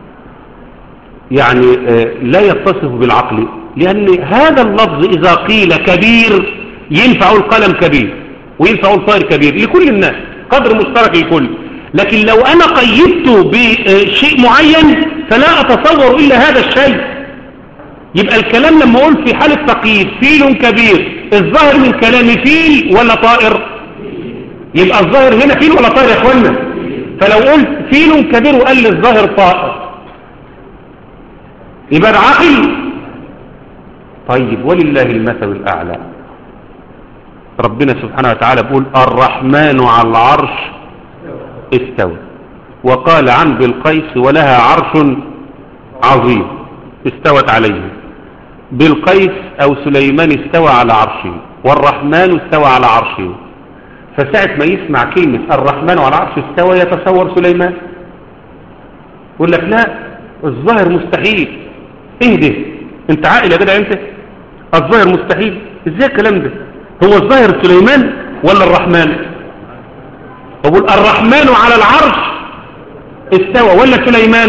A: يعني لا يتصف بالعقل لأن هذا اللفظ إذا قيل كبير ينفع القلم كبير وينفع الطائر كبير لكل الناس قدر مشترك للكل لكن لو أنا قيدته بشيء معين فلا أتصور إلا هذا الشيء يبقى الكلام لما أقول في حالة تقييد فيل كبير الظاهر من كلامي فيل ولا طائر يبقى الظاهر هنا فيل ولا طائر يا اخوانا فلو قلت فيل كبير وقال لي الظاهر طائر يبقى العقل طيب ولله المثل الأعلى ربنا سبحانه وتعالى بيقول الرحمن على العرش استوى وقال عن بالقيس ولها عرش عظيم استوت عليه بالقيس أو سليمان استوى على عرشه والرحمن استوى على عرشه فساعة ما يسمع كلمة الرحمن على عرشه استوى يتصور سليمان يقول لك لا الظاهر مستحيل اهدي انت عاقل يا جدع انت الظاهر مستحيل ازاي الكلام ده هو الظاهر سليمان ولا الرحمن اقول الرحمن على العرش استوى ولا سليمان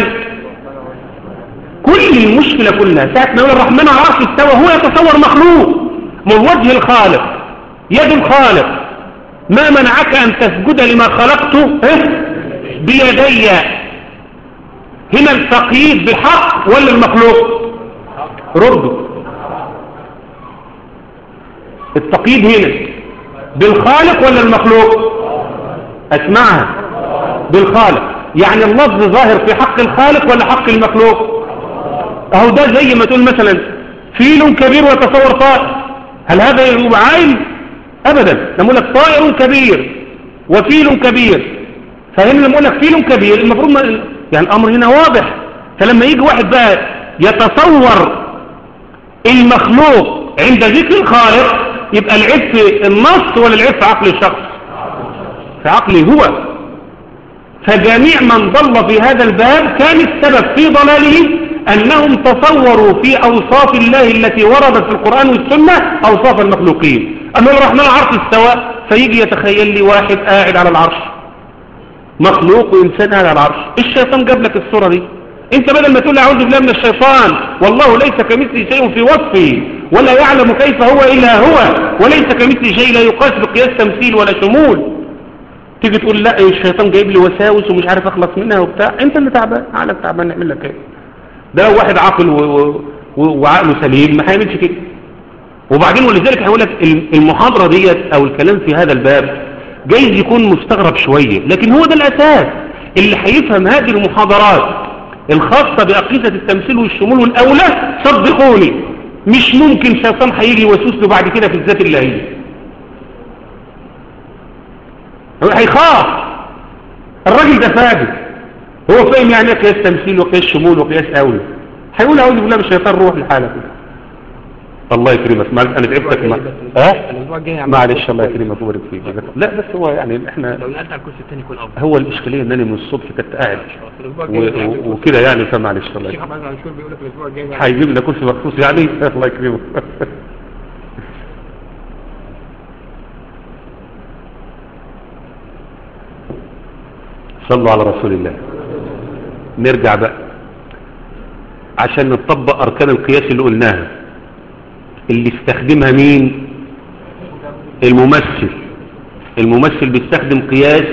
A: كل المشكلة كلها ساعة ما يقول الرحمن على العرش استوى هو يتصور مخلوق من وجه الخالق يد الخالق ما منعك أن تسجد لما خلقته بيدي هنا التقييد بالحق ولا المخلوق ردوا التقييد هنا بالخالق ولا المخلوق اسمعها بالخالق يعني اللفظ ظاهر في حق الخالق ولا حق المخلوق اهو ده زي ما تقول مثلا فيل كبير وتصور طائر هل هذا يبقى عين ابدا نقول لك طائر كبير وفيل كبير فهنا لما اقول لك فيل كبير المفروض ما يعني الامر هنا واضح فلما يجي واحد بقى يتصور المخلوق عند ذكر الخالق يبقى العيب في النص ولا العيب في عقل الشخص في عقله هو فجميع من ضل في هذا الباب كان السبب في ضلاله أنهم تصوروا في أوصاف الله التي وردت في القرآن والسنة أوصاف المخلوقين أن الرحمن العرش استوى فيجي يتخيل لي واحد قاعد على العرش مخلوق وإنسان على العرش الشيطان جاب لك الصورة دي انت بدل ما تقول اعوذ بالله من الشيطان والله ليس كمثله شيء في وصفه ولا يعلم كيف هو الا هو وليس كمثله شيء لا يقاس بقياس تمثيل ولا شمول تيجي تقول لا الشيطان جايب لي وساوس ومش عارف اخلص منها وبتاع انت اللي تعبان عقلك تعبان نعمل لك ايه ده واحد عاقل و... و... وعقله سليم ما هيعملش كده وبعدين ولذلك هقول لك المحاضره ديت او الكلام في هذا الباب جايز يكون مستغرب شويه لكن هو ده الاساس اللي هيفهم هذه المحاضرات الخاصة بأقيسة التمثيل والشمول والأولى صدقوني مش ممكن شيطان هيجي يوسوس له بعد كده في الذات اللهية هو هيخاف الراجل ده فاهم هو فاهم يعني ايه قياس تمثيل وقياس شمول وقياس أولى هيقول أعوذ بالله من الشيطان روح لحالك الله يكرمك معلش انا تعبتك ما ها معلش الله يكرمك ويبارك فيك لا بس هو يعني احنا
B: لو نقلت على الكرسي الثاني يكون افضل
A: هو الاشكاليه ان انا من الصبح كنت قاعد وكده يعني فمعلش الله
B: الشيخ عبد العزيز عاشور بيقول لك الاسبوع الجاي
A: هيجيب لنا كرسي مخصوص يعني الله يكرمك صلوا على رسول الله نرجع بقى عشان نطبق أركان القياس اللي قلناها اللي استخدمها مين الممثل الممثل بيستخدم قياس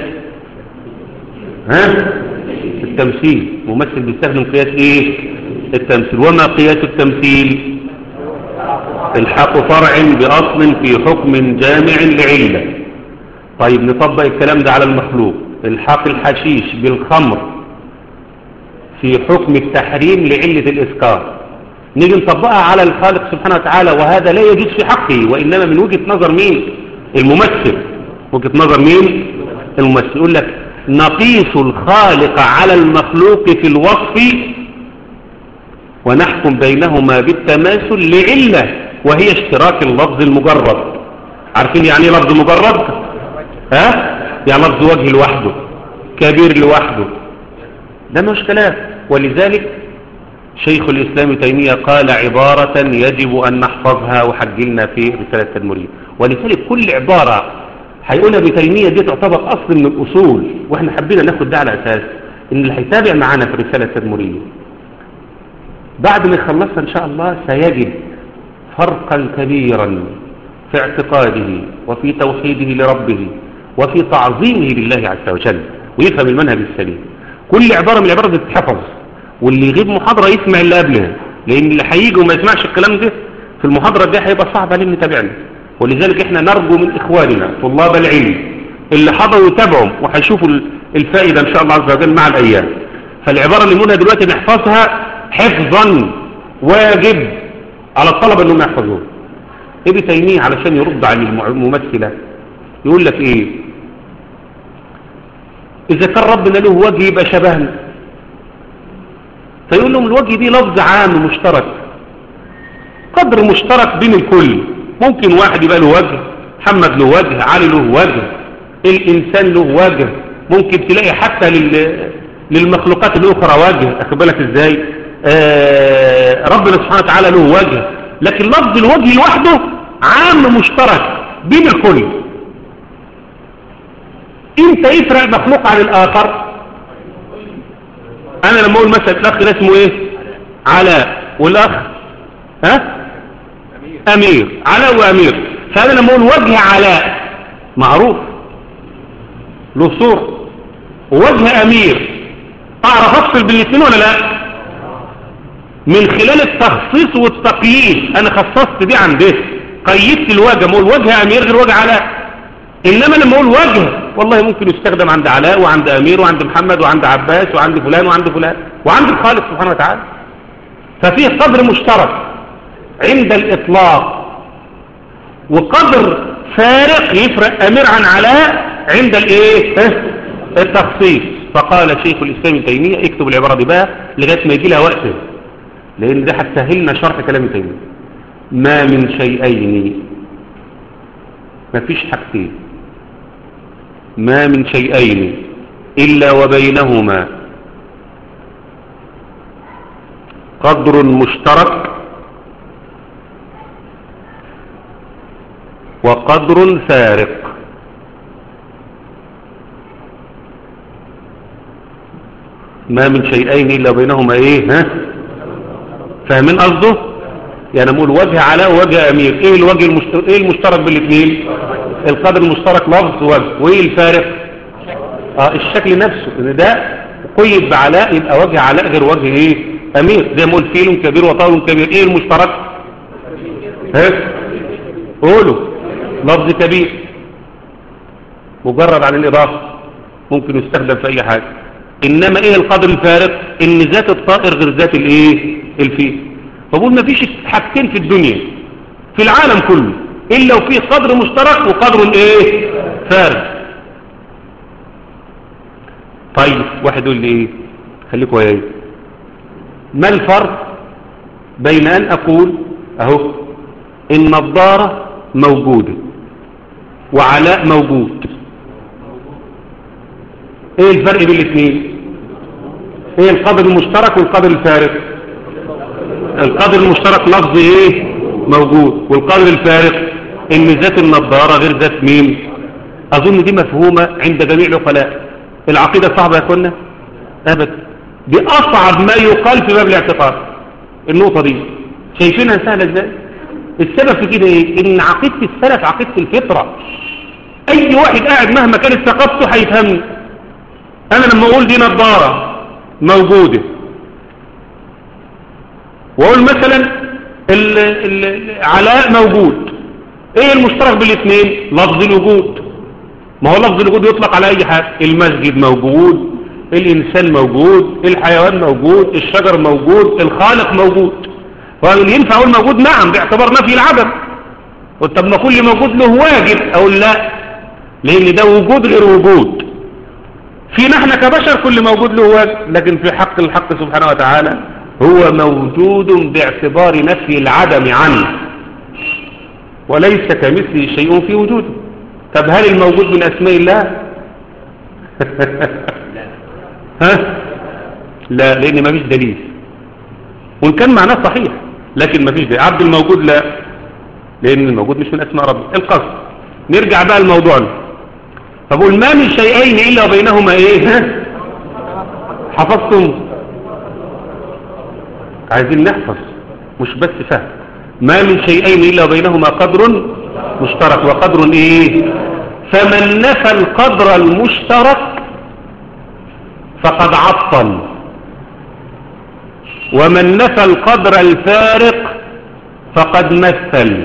A: ها التمثيل ممثل بيستخدم قياس ايه التمثيل وما قياس التمثيل الحق فرع بأصل في حكم جامع لعلة طيب نطبق الكلام ده على المخلوق الحق الحشيش بالخمر في حكم التحريم لعلة الإسكار نيجي نطبقها على الخالق سبحانه وتعالى وهذا لا يجوز في حقه وإنما من وجهة نظر مين الممثل وجهة نظر مين الممثل يقول لك نقيس الخالق على المخلوق في الوصف ونحكم بينهما بالتماثل لعلة وهي اشتراك اللفظ المجرد عارفين يعني ايه لفظ مجرد ها يعني لفظ وجه لوحده كبير لوحده ده مش كلام ولذلك شيخ الإسلام تيمية قال عبارة يجب أن نحفظها وحجلنا في رسالة التدمرية ولذلك كل عبارة هيقولها بتيمية دي تعتبر أصل من الأصول وإحنا حبينا ناخد ده على أساس إن اللي هيتابع معانا في الرسالة التدمرية بعد ما يخلصها إن شاء الله سيجد فرقا كبيرا في اعتقاده وفي توحيده لربه وفي تعظيمه لله عز وجل ويفهم المنهج السليم كل عبارة من العبارات تتحفظ واللي يغيب محاضرة يسمع اللي قبلها لأن اللي هيجي وما يسمعش الكلام ده في المحاضرة الجاية هيبقى صعب عليه نتابعنا ولذلك احنا نرجو من إخواننا طلاب العلم اللي حضروا يتابعوا وهيشوفوا الفائدة إن شاء الله عز وجل مع الأيام فالعبارة اللي نقولها دلوقتي نحفظها حفظا واجب على الطلبة انهم يحفظوه ابن تيمية علشان يرد على المع- الممثلة يقول لك ايه اذا كان ربنا له وجه يبقى شبهنا فيقول لهم الوجه دي لفظ عام مشترك قدر مشترك بين الكل ممكن واحد يبقى له وجه محمد له وجه علي له وجه الإنسان له وجه ممكن تلاقي حتى لل... للمخلوقات الأخرى وجه أخد بالك إزاي آه ربنا سبحانه وتعالى له وجه لكن لفظ الوجه لوحده عام مشترك بين الكل انت يفرق مخلوق عن الآخر انا لما اقول مثلا الاخ ده اسمه ايه علاء والاخ ها امير علاء وامير فانا لما اقول وجه علاء معروف له صورة ووجه امير اعرف افصل بين الاثنين ولا لا من خلال التخصيص والتقييد انا خصصت دي عن ده قيدت الوجه ما اقول وجه امير غير وجه علاء انما لما اقول وجه والله ممكن يستخدم عند علاء وعند امير وعند محمد وعند عباس وعند فلان وعند فلان وعند الخالق سبحانه وتعالى ففيه قدر مشترك عند الاطلاق وقدر فارق يفرق امير عن علاء عند الايه ها؟ التخصيص فقال شيخ الاسلام ابن تيميه اكتب العباره دي بقى لغايه ما يجي لها وقت لان ده هتسهلنا شرح كلام ابن تيميه ما من شيئين ما فيش حاجتين ما من شيئين إلا وبينهما قدر مشترك وقدر فارق ما من شيئين إلا بينهما إيه ها فاهمين قصده يعني نقول وجه علاء ووجه أمير إيه الوجه المشترك, إيه المشترك بالاثنين القدر المشترك لفظ وجه وإيه الفارق آه الشكل نفسه إن ده قيد بعلاء يبقى وجه علاء غير وجه إيه أمير زي ما قلت فيل كبير وطول كبير إيه المشترك ها قولوا لفظ كبير مجرد عن الإضافة ممكن يستخدم في أي حاجة إنما إيه القدر الفارق إن ذات الطائر غير ذات الإيه الفيل فبقول ما فيش حاجتين في الدنيا في العالم كله إلا وفيه قدر مشترك وقدر الإيه فارق طيب واحد يقول لي إيه خليكوا وياي ما الفرق بين أن أقول أهو النظارة موجودة وعلاء موجود ايه الفرق بين الاثنين ايه القدر المشترك والقدر الفارق القدر المشترك لفظ ايه موجود والقدر الفارق ان ذات النظارة غير ذات مين اظن دي مفهومة عند جميع العقلاء العقيدة صعبة يا اخوانا ابدا دي اصعب ما يقال في باب الاعتقاد النقطة دي شايفينها سهلة ازاي السبب في كده ايه ان عقيدة السلف عقيدة الفطرة اي واحد قاعد مهما كانت ثقافته هيفهمني انا لما اقول دي نظارة موجودة واقول مثلا ال ال علاء موجود ايه المشترك بالاثنين لفظ الوجود ما هو لفظ الوجود يطلق على اي حاجة المسجد موجود الانسان موجود الحيوان موجود الشجر موجود الخالق موجود وقال ينفع اقول موجود نعم باعتبار نفي العدم قلت طب ما كل موجود له واجب اقول لا لان ده وجود غير وجود فينا احنا كبشر كل موجود له واجب لكن في حق الحق سبحانه وتعالى هو موجود باعتبار نفي العدم عنه وليس كمثله شيء في وجوده طب هل الموجود من اسماء الله ها لا لان ما فيش دليل وان كان معناه صحيح لكن ما فيش دليل عبد الموجود لا لان الموجود مش من اسماء ربي القصد نرجع بقى لموضوعنا فبقول ما من شيئين الا وبينهما ايه ها حفظتم عايزين نحفظ مش بس فهم ما من شيئين الا وبينهما قدر مشترك وقدر ايه فمن نفى القدر المشترك فقد عطل ومن نفى القدر الفارق فقد مثل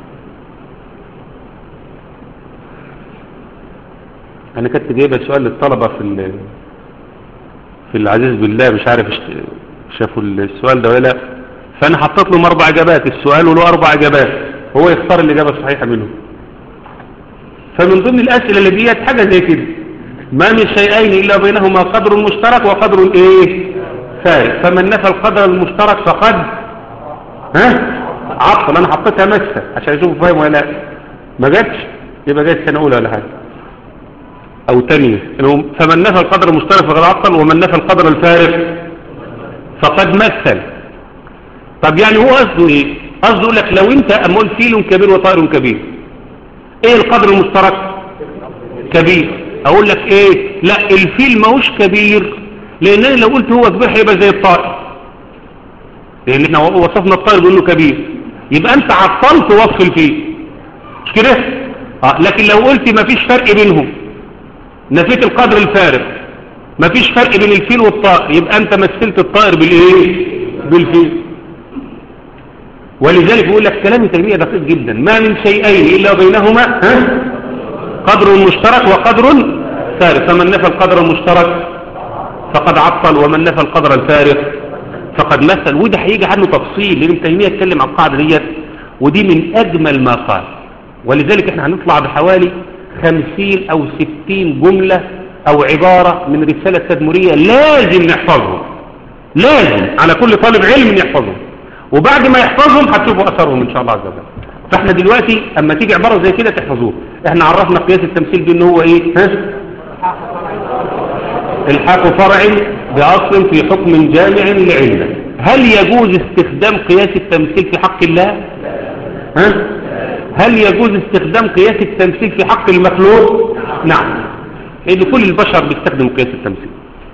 A: انا كنت جايبه سؤال للطلبه في في العزيز بالله مش عارف شافوا السؤال ده ولا لا فانا حطيت له اربع اجابات السؤال له اربع اجابات هو يختار الاجابه الصحيحه منهم فمن ضمن الاسئله اللي ديت حاجه زي كده ما من شيئين الا بينهما قدر مشترك وقدر ايه فارق فمن نفى القدر المشترك فقد ها عطل انا حطيتها مسه عشان اشوف فاهم ولا لا ما جاتش يبقى جت سنه اولى ولا حاجه او ثانيه فمن نفى القدر المشترك فقد عطل ومن نفى القدر الفارق فقد مثل طب يعني هو قصده ايه قصده يقول لك لو انت امول فيل كبير وطائر كبير ايه القدر المشترك كبير اقول لك ايه لا الفيل ماهوش كبير لان انا لو قلت هو كبير هيبقى زي الطائر لان احنا وصفنا الطائر بانه كبير يبقى انت عطلت وصف الفيل مش كده اه لكن لو قلت مفيش فرق بينهم نفيت القدر الفارق مفيش فرق بين الفيل والطائر يبقى انت مثلت الطائر بالايه بالفيل ولذلك بيقول لك كلام تيميه دقيق جدا ما من شيئين الا بينهما ها قدر مشترك وقدر فارق فمن نفى القدر المشترك فقد عطل ومن نفى القدر الفارق فقد مثل وده هيجي عنه تفصيل لان تيميه اتكلم عن القاعده ديت ودي من اجمل ما قال ولذلك احنا هنطلع بحوالي خمسين او ستين جملة او عبارة من رسالة تدمرية لازم نحفظهم لازم على كل طالب علم يحفظهم وبعد ما يحفظهم هتشوفوا اثرهم ان شاء الله عز وجل فاحنا دلوقتي اما تيجي عبارة زي كده تحفظوه احنا عرفنا قياس التمثيل بان هو ايه ها الحاق فرع باصل في حكم جامع لعلة هل يجوز استخدام قياس التمثيل في حق الله ها هل يجوز استخدام قياس التمثيل في حق المخلوق نعم لأن كل البشر بيستخدم قياس التمثيل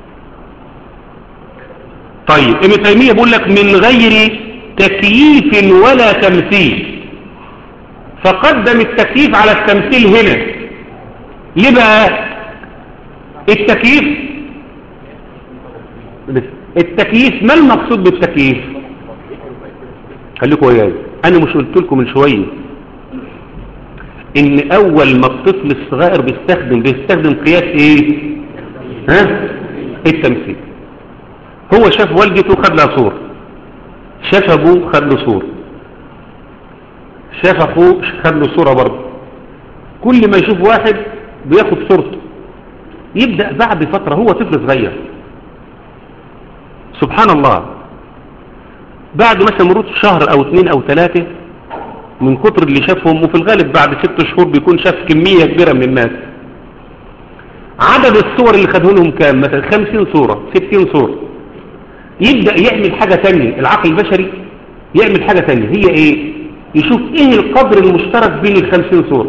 A: طيب ابن تيمية بيقول لك من غير تكييف ولا تمثيل فقدم التكييف على التمثيل هنا ليه بقى التكييف التكييف ما المقصود بالتكييف خليكم وياي انا مش قلت لكم من شويه ان اول ما الطفل الصغير بيستخدم بيستخدم قياس ايه ها التمثيل هو شاف والدته خد لها صور شاف ابوه خد له صور شاف اخوه خد له صوره برضه كل ما يشوف واحد بياخد صورته يبدا بعد فتره هو طفل صغير سبحان الله بعد مثلا مرور شهر او اثنين او ثلاثه من كتر اللي شافهم وفي الغالب بعد ست شهور بيكون شاف كمية كبيرة من الناس عدد الصور اللي خدوا لهم كام مثلا خمسين صورة ستين صورة يبدأ يعمل حاجة تانية العقل البشري يعمل حاجة تانية هي ايه يشوف ايه القدر المشترك بين الخمسين صورة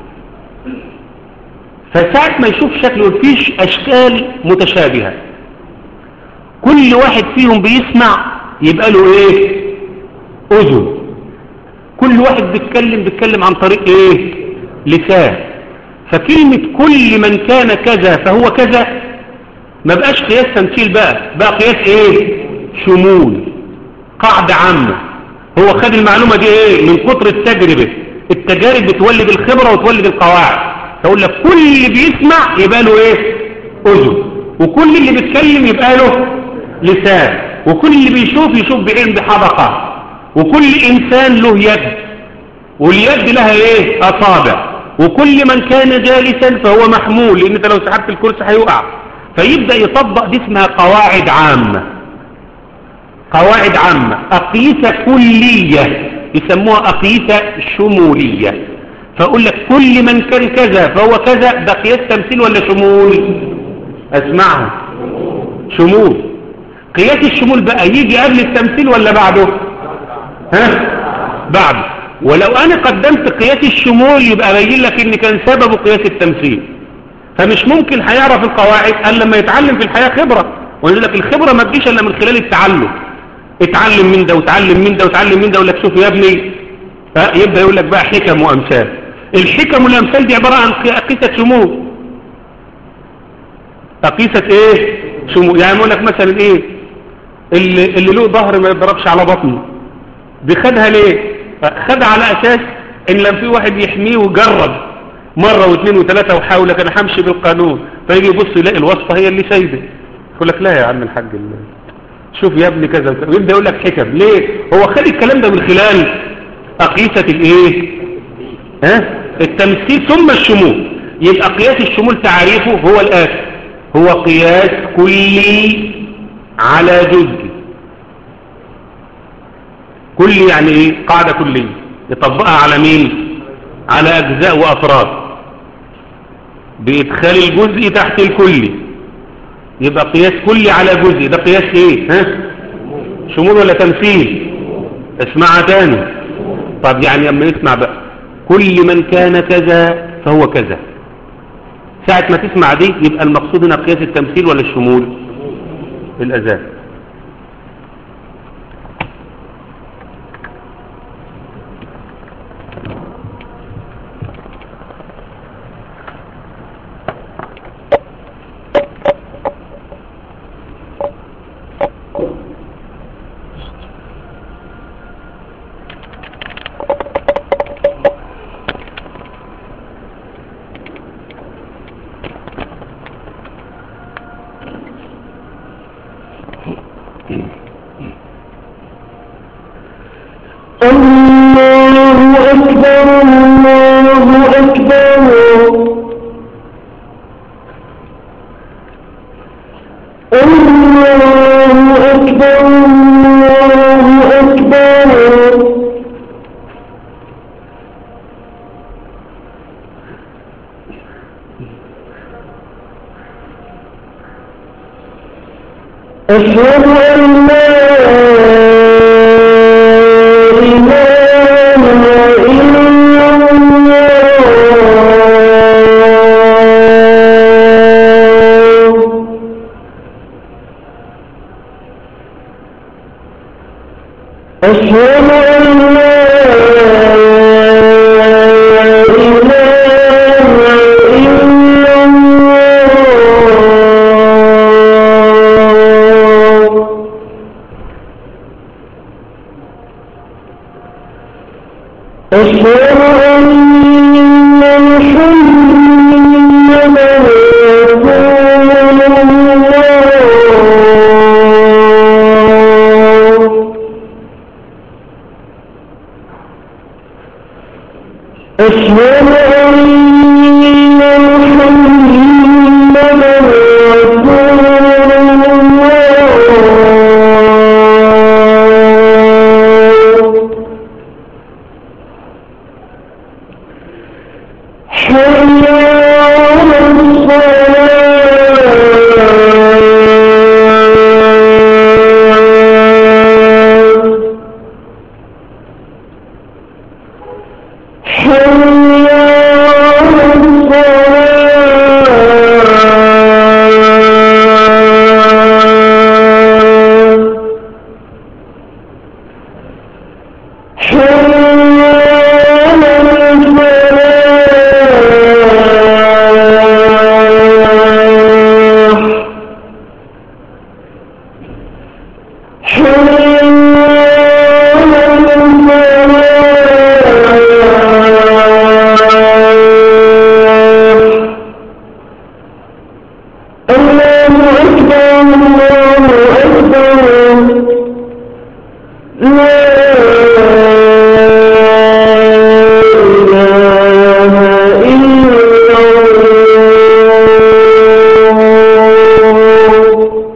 A: فساعة ما يشوف شكله فيش اشكال متشابهة كل واحد فيهم بيسمع يبقى له ايه اذن كل واحد بيتكلم بيتكلم عن طريق ايه لسان فكلمة كل من كان كذا فهو كذا ما بقاش قياس تمثيل بقى بقى قياس ايه شمول قاعدة عامة هو خد المعلومة دي ايه من كتر التجربة التجارب بتولد الخبرة وتولد القواعد تقول لك كل اللي بيسمع يبقى له ايه اذن وكل اللي بيتكلم يبقى له لسان وكل اللي بيشوف يشوف بعين بحدقة وكل إنسان له يد واليد لها إيه أصابع وكل من كان جالسا فهو محمول لأن انت لو سحبت الكرسي هيقع فيبدأ يطبق دي اسمها قواعد عامة قواعد عامة أقيسة كلية يسموها أقيسة شمولية فأقول لك كل من كان كذا فهو كذا ده قياس تمثيل ولا شمول اسمعها شمول قياس الشمول بقى يجي قبل التمثيل ولا بعده ها بعد ولو انا قدمت قياس الشمول يبقى باين لك ان كان سببه قياس التمثيل فمش ممكن هيعرف القواعد الا لما يتعلم في الحياة خبرة ويقول لك الخبرة ما تجيش الا من خلال التعلم اتعلم من ده وتعلم من ده وتعلم من ده ويقول لك شوف يا ابني ها يبدا يقول لك بقى حكم وامثال الحكم والامثال دي عباره عن قياسه شمول قياسه ايه شمول يعني يقول لك مثلا ايه اللي, اللي له ظهر ما يضربش على بطنه دي خدها ليه خدها على اساس ان لم في واحد يحميه وجرب مرة واثنين وثلاثة وحاول لك انا همشي بالقانون فيجي يبص يلاقي الوصفة هي اللي سايدة يقول لك لا يا عم الحاج شوف يا ابني كذا وكذا ويبدا يقول لك حكم ليه هو خلي الكلام ده من خلال اقيسه الايه ها التمثيل ثم الشمول يبقى قياس الشمول تعريفه هو الاتي هو قياس كلي على جزء كلي يعني ايه قاعده كليه يطبقها على مين على اجزاء وافراد بادخال الجزء تحت الكلي يبقى قياس كلي على جزء ده قياس ايه ها شمول ولا تمثيل اسمعها تاني طب يعني اما نسمع بقى كل من كان كذا فهو كذا ساعة ما تسمع دي يبقى المقصود هنا قياس التمثيل ولا الشمول الأذان
C: الله أكبر الله أكبر الله أكبر الله أكبر أشهد أن لا إله إلا الله أشهد أن لا إله إلا الله أشهد أن محمدا رسول الله أشهد أن محمدا رسول الله حي على الصلاة حي على الصلاة الله أكبر الله أكبر لا إله إلا الله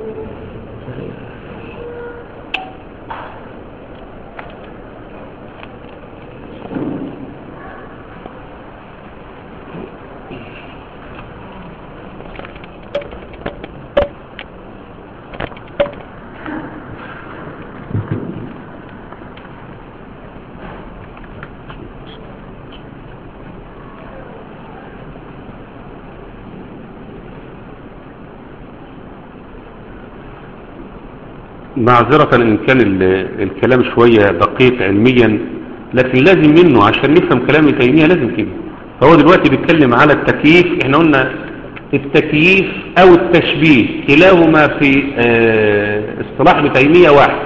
A: معذرة إن كان ال- الكلام شوية دقيق علميا لكن لازم منه عشان نفهم كلام ابن تيمية لازم كده فهو دلوقتي بيتكلم على التكييف احنا قلنا التكييف او التشبيه كلاهما في آه، اصطلاح ابن تيمية واحد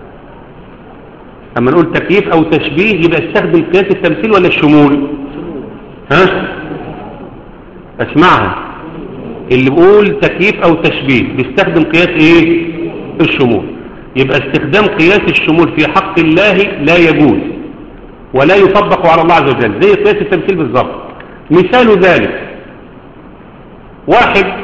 A: اما نقول تكييف او تشبيه يبقى استخدم قياس التمثيل ولا الشمول ها اسمعها اللي بيقول تكييف او تشبيه بيستخدم قياس ايه الشمول يبقى استخدام قياس الشمول في حق الله لا يجوز ولا يطبق على الله عز وجل زي قياس التمثيل بالظبط مثال ذلك واحد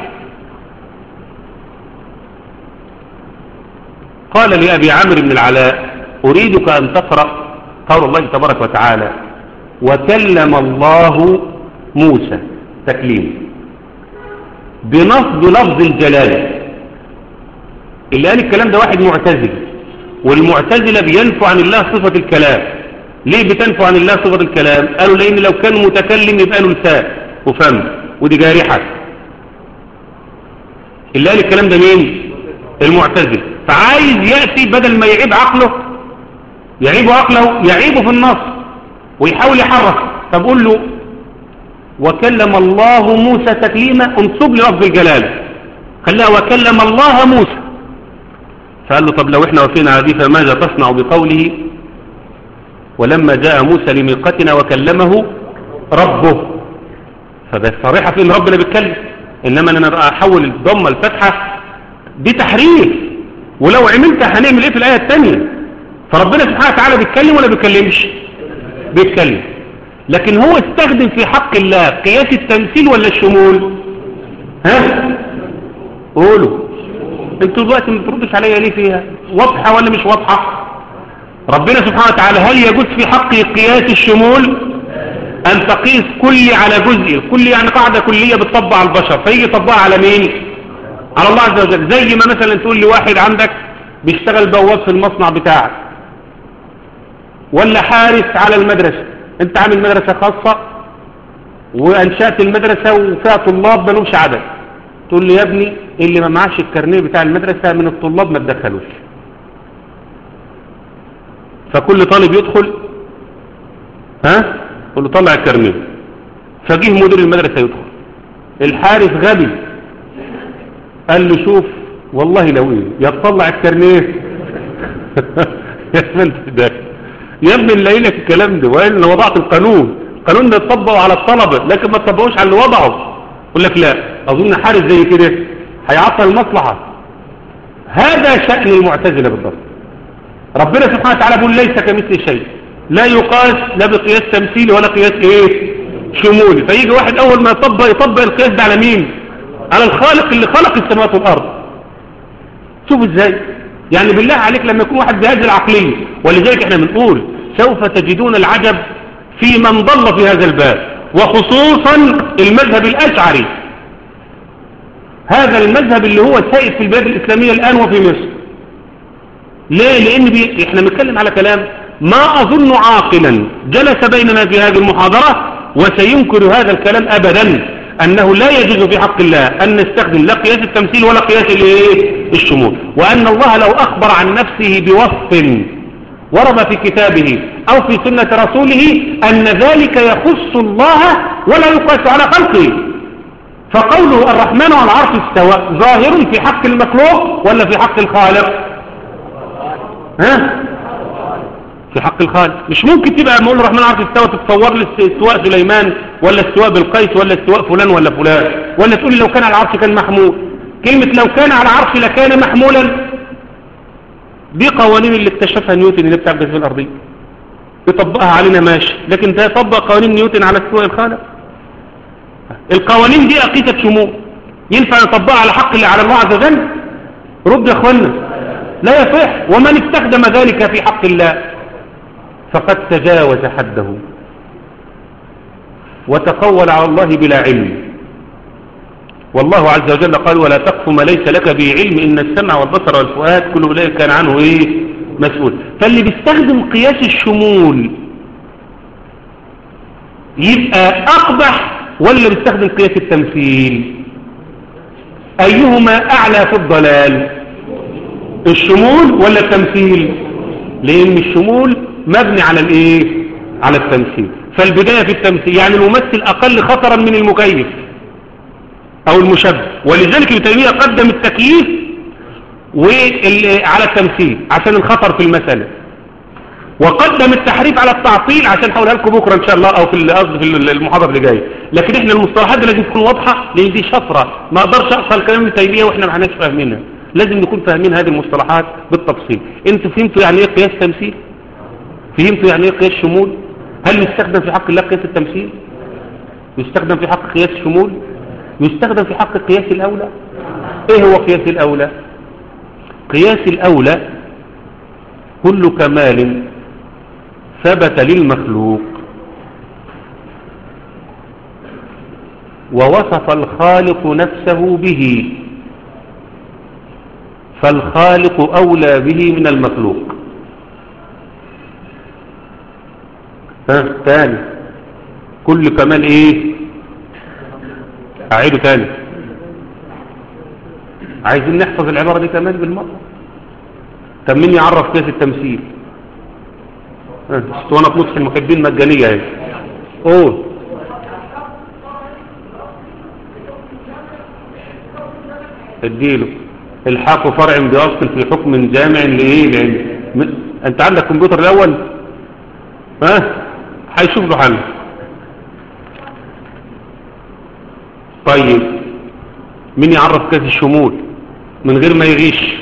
A: قال لأبي عمرو بن العلاء أريدك أن تقرأ قول الله تبارك وتعالى وكلم الله موسى تكليم بنصب لفظ الجلالة اللي قال الكلام ده واحد معتزل والمعتزلة بينفوا عن الله صفة الكلام ليه بتنفوا عن الله صفة الكلام قالوا لأن لو كان متكلم يبقى له لسان وفم ودي جارحة اللي قال الكلام ده مين المعتزل فعايز يأتي بدل ما يعيب عقله يعيب عقله يعيبه في النص ويحاول يحرك طب قول له وكلم الله موسى تكليما انصب لي لفظ الجلال خلاها وكلم الله موسى فقال له طب لو احنا وفينا هذه فماذا تصنع بقوله ولما جاء موسى لميقتنا وكلمه ربه فده صريحة في ان ربنا بيتكلم انما انا احول الضمه الفتحه دي تحريف ولو عملتها هنعمل ايه في الايه الثانيه فربنا سبحانه وتعالى بيتكلم ولا بيتكلمش بيتكلم لكن هو استخدم في حق الله قياس التمثيل ولا الشمول ها قولوا انتوا دلوقتي ما بتردش عليا ليه فيها واضحه ولا مش واضحه ربنا سبحانه وتعالى هل يجوز في حقه قياس الشمول أن تقيس كلي على جزئي كلي يعني قاعدة كلية بتطبق على البشر فيجي يطبقها على مين على الله عز وجل زي ما مثلا تقول لي واحد عندك بيشتغل بواب في المصنع بتاعك ولا حارس على المدرسة انت عامل مدرسة خاصة وانشأت المدرسة وفيها طلاب ما لهمش عدد تقول لي يا ابني اللي ما معاش الكارنيه بتاع المدرسة من الطلاب ما تدخلوش فكل طالب يدخل ها قل له طلع الكارنيه فجيه مدير المدرسة يدخل الحارس غبي قال له شوف والله لو ايه يا تطلع الكارنيه يا بنت ده يا ابني اللي لك الكلام ده وقال انا وضعت القانون القانون ده يطبقه على الطلبة لكن ما تطبقوش على اللي وضعه يقول لك لا اظن حارس زي كده هيعطل المصلحة هذا شأن المعتزلة بالضبط ربنا سبحانه وتعالى بيقول ليس كمثل شيء لا يقاس لا بقياس تمثيلي ولا قياس ايه شمولي فيجي واحد اول ما يطبق يطبق القياس ده على مين على الخالق اللي خلق السماوات والارض شوف ازاي يعني بالله عليك لما يكون واحد بهذه العقلية ولذلك احنا بنقول سوف تجدون العجب في من ضل في هذا الباب وخصوصا المذهب الاشعري هذا المذهب اللي هو سائد في البلاد الاسلامية الان وفي مصر ليه لان بي... احنا بنتكلم على كلام ما أظن عاقلا جلس بيننا في هذه المحاضرة وسينكر هذا الكلام أبدا أنه لا يجوز في حق الله أن نستخدم لا قياس التمثيل ولا قياس الشمول وأن الله لو أخبر عن نفسه بوصف ورد في كتابه أو في سنة رسوله أن ذلك يخص الله ولا يقاس على خلقه فقوله الرحمن على العرش استوى ظاهر في حق المخلوق ولا في حق الخالق ها في حق الخالق مش ممكن تبقى لما اقول الرحمن عرش استوى تتصور لي استواء سليمان ولا استواء بالقيس ولا استواء فلان ولا فلان ولا تقول لي لو كان على العرش كان محمول كلمة لو كان على العرش لكان محمولا دي قوانين اللي اكتشفها نيوتن اللي بتاع الجاذبية الأرضية يطبقها علينا ماشي لكن ده يطبق قوانين نيوتن على استواء الخالق القوانين دي أقيسة شمول ينفع نطبقها على حق اللي على الله عز وجل رد يا اخوانا لا يصح ومن استخدم ذلك في حق الله فقد تجاوز حده وتقول على الله بلا علم والله عز وجل قال ولا تقف ما ليس لك به علم إن السمع والبصر والفؤاد كل أولئك كان عنه إيه مسؤول فاللي بيستخدم قياس الشمول يبقى أقبح ولا بيستخدم قياس التمثيل أيهما أعلى في الضلال الشمول ولا التمثيل لأن الشمول مبني على الايه على التمثيل فالبداية في التمثيل يعني الممثل اقل خطرا من المكيف او المشبه ولذلك ابن تيميه قدم التكييف على التمثيل عشان الخطر في المسألة وقدم التحريف على التعطيل عشان هقولها لكم بكره ان شاء الله او في قصدي في المحاضره اللي جايه لكن احنا المصطلحات دي لازم تكون واضحه لان دي شفره ما اقدرش اقصى الكلام ابن تيميه واحنا ما احناش فاهمينها لازم نكون فاهمين هذه المصطلحات بالتفصيل انتوا فهمتوا يعني ايه قياس تمثيل فهمتوا يعني ايه قياس شمول هل يستخدم في حق الله قياس التمثيل يستخدم في حق قياس الشمول يستخدم في حق قياس الاولى ايه هو قياس الاولى قياس الاولى كل كمال ثبت للمخلوق ووصف الخالق نفسه به فالخالق أولى به من المخلوق ها تاني كل كمال ايه اعيده تاني عايزين نحفظ العبارة دي كمان بالمرة طب مين يعرف كيف التمثيل ها، اسطوانة نصح المحبين مجانية اهي قول اديله الحاق فرع بأصل في حكم جامع لإيه لأن م- أنت عندك كمبيوتر الأول ها هيشوف له حل طيب مين يعرف كاس الشمول من غير ما يغيش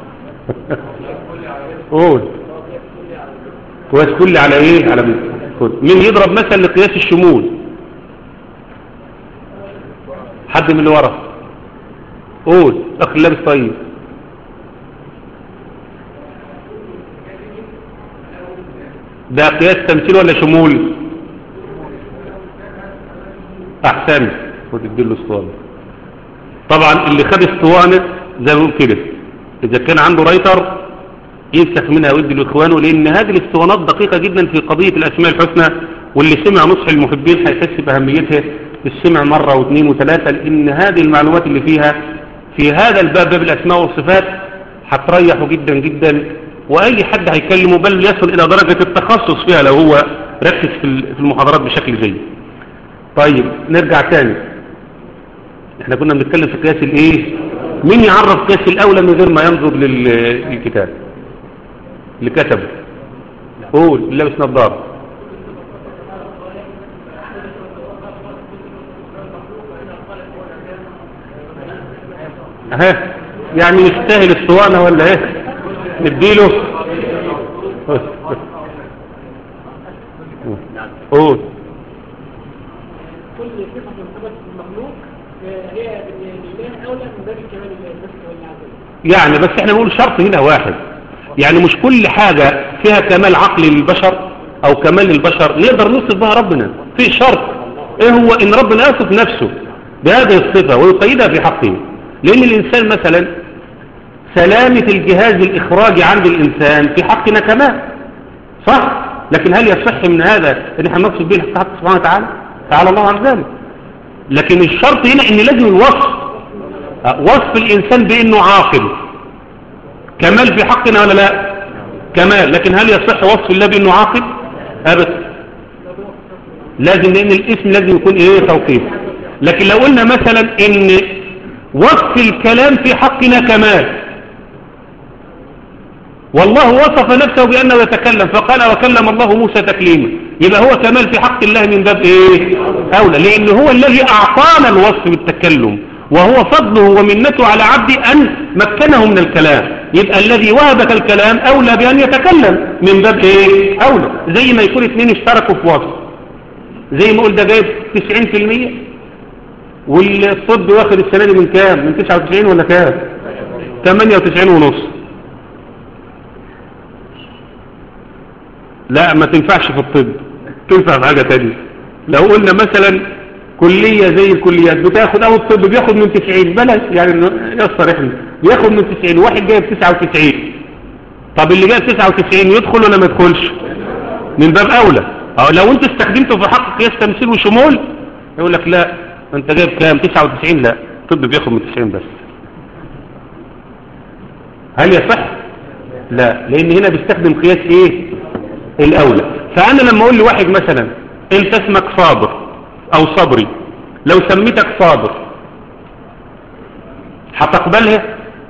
A: قول قياس كلي على ايه على مين خد. مين يضرب مثل لقياس الشمول حد من اللي ورا قول اخ لابس طيب ده قياس تمثيل ولا شمول احسن وتديله اسطوانه طبعا اللي خد اسطوانه زي ما بقول كده اذا كان عنده رايتر ينسخ منها ويدي لاخوانه لان هذه الاسطوانات دقيقه جدا في قضيه الاسماء الحسنى واللي سمع نصح المحبين هيحس باهميتها السمع مره واثنين وثلاثه لان هذه المعلومات اللي فيها في هذا الباب باب الاسماء والصفات هتريحه جدا جدا واي حد هيكلمه بل يصل الى درجه التخصص فيها لو هو ركز في في المحاضرات بشكل جيد طيب نرجع تاني احنا كنا بنتكلم في قياس الايه مين يعرف قياس الاولى من غير ما ينظر لل- للكتاب اللي كتبه قول اللي لابس نظاره اها يعني يستاهل الصوانه ولا ايه نديله قول
D: كل صفة من صفات المخلوق آه، هي لله أولى من باب الكمال النفس والعزل
A: يعني بس احنا نقول شرط هنا واحد يعني مش كل حاجة فيها كمال عقلي للبشر او كمال للبشر نقدر نوصف بها ربنا في شرط ايه هو ان ربنا يصف نفسه بهذه الصفة ويقيدها في حقه لان الانسان مثلا سلامة الجهاز الاخراجي عند الانسان في حقنا كمال صح لكن هل يصح من هذا ان احنا نقصد به الحق سبحانه وتعالى تعالى الله عن ذلك لكن الشرط هنا ان لازم الوصف وصف الانسان بانه عاقل كمال في حقنا ولا لا كمال لكن هل يصح وصف الله بانه عاقل ابدا لازم لان الاسم لازم يكون ايه توقيف لكن لو قلنا مثلا ان وصف الكلام في حقنا كمال والله وصف نفسه بأنه يتكلم فقال وكلم الله موسى تكليما يبقى هو كمال في حق الله من باب ايه أولى لأن هو الذي أعطانا الوصف بالتكلم وهو فضله ومنته على عبده أن مكنه من الكلام يبقى الذي وهبك الكلام أولى بأن يتكلم من باب ايه أولى زي ما يكون اثنين اشتركوا في وصف زي ما قلت ده جايب 90% والطب واخد السنة دي من كام من 99 ولا كام 98 ونص لا ما تنفعش في الطب تنفع في حاجة تانية لو قلنا مثلا كلية زي الكليات بتاخد او الطب بياخد من 90 بلاش يعني يسر احنا بياخد من 90 واحد جايب 99 طب اللي جايب 99 يدخل ولا ما يدخلش من باب اولى أو لو انت استخدمته في حق قياس تمثيل وشمول يقول لك لا انت جايب كام 99 لا الطب بياخد من 90 بس هل يصح لا لان هنا بيستخدم قياس ايه الاولى فانا لما اقول لواحد مثلا انت اسمك صابر او صبري لو سميتك صابر هتقبلها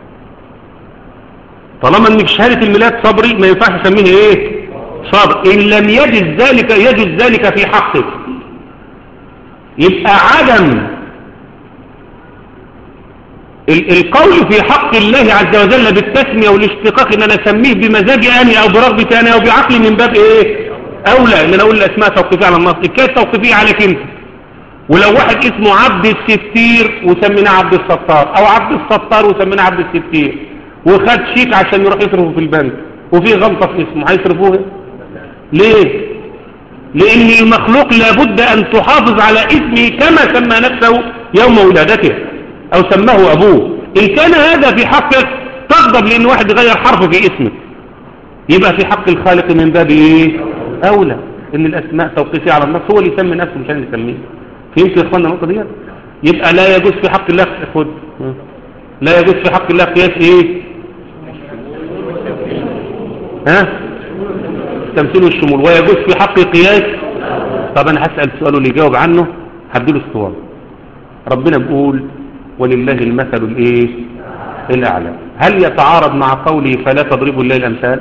A: طالما ان في شهاده الميلاد صبري ما ينفعش اسميه ايه صابر ان لم يجد ذلك يجد ذلك في حقك يبقى عدم ال- القول في حق الله عز وجل بالتسمية والاشتقاق ان انا اسميه بمزاجي انا او برغبتي انا او بعقلي من باب ايه اولى ان انا اقول الاسماء توقيفية على النص الكاس توقيفية عليك انت ولو واحد اسمه عبد الستير وسميناه عبد الستار او عبد الستار وسميناه عبد الستير وخد شيك عشان يروح يصرفه في البنك وفي غلطة في اسمه هيصرفوها ليه لان المخلوق لابد ان تحافظ على اسمه كما سمى نفسه يوم ولادته او سماه ابوه ان كان هذا في حقك تغضب لان واحد يغير حرف في اسمك يبقى في حق الخالق من باب ايه اولى ان الاسماء توقيفية على النص هو اللي يسمي نفسه مش انا اللي يسميه فهمت يا اخوانا النقطه دي يبقى لا يجوز في حق الله خد لا يجوز في حق الله قياس ايه ها التمثيل والشمول ويجوز في حق قياس طب انا هسأل سؤال اللي يجاوب عنه هديله اسطوانه ربنا بيقول ولله المثل الايه الاعلى هل يتعارض مع قوله فلا تضربوا الله الامثال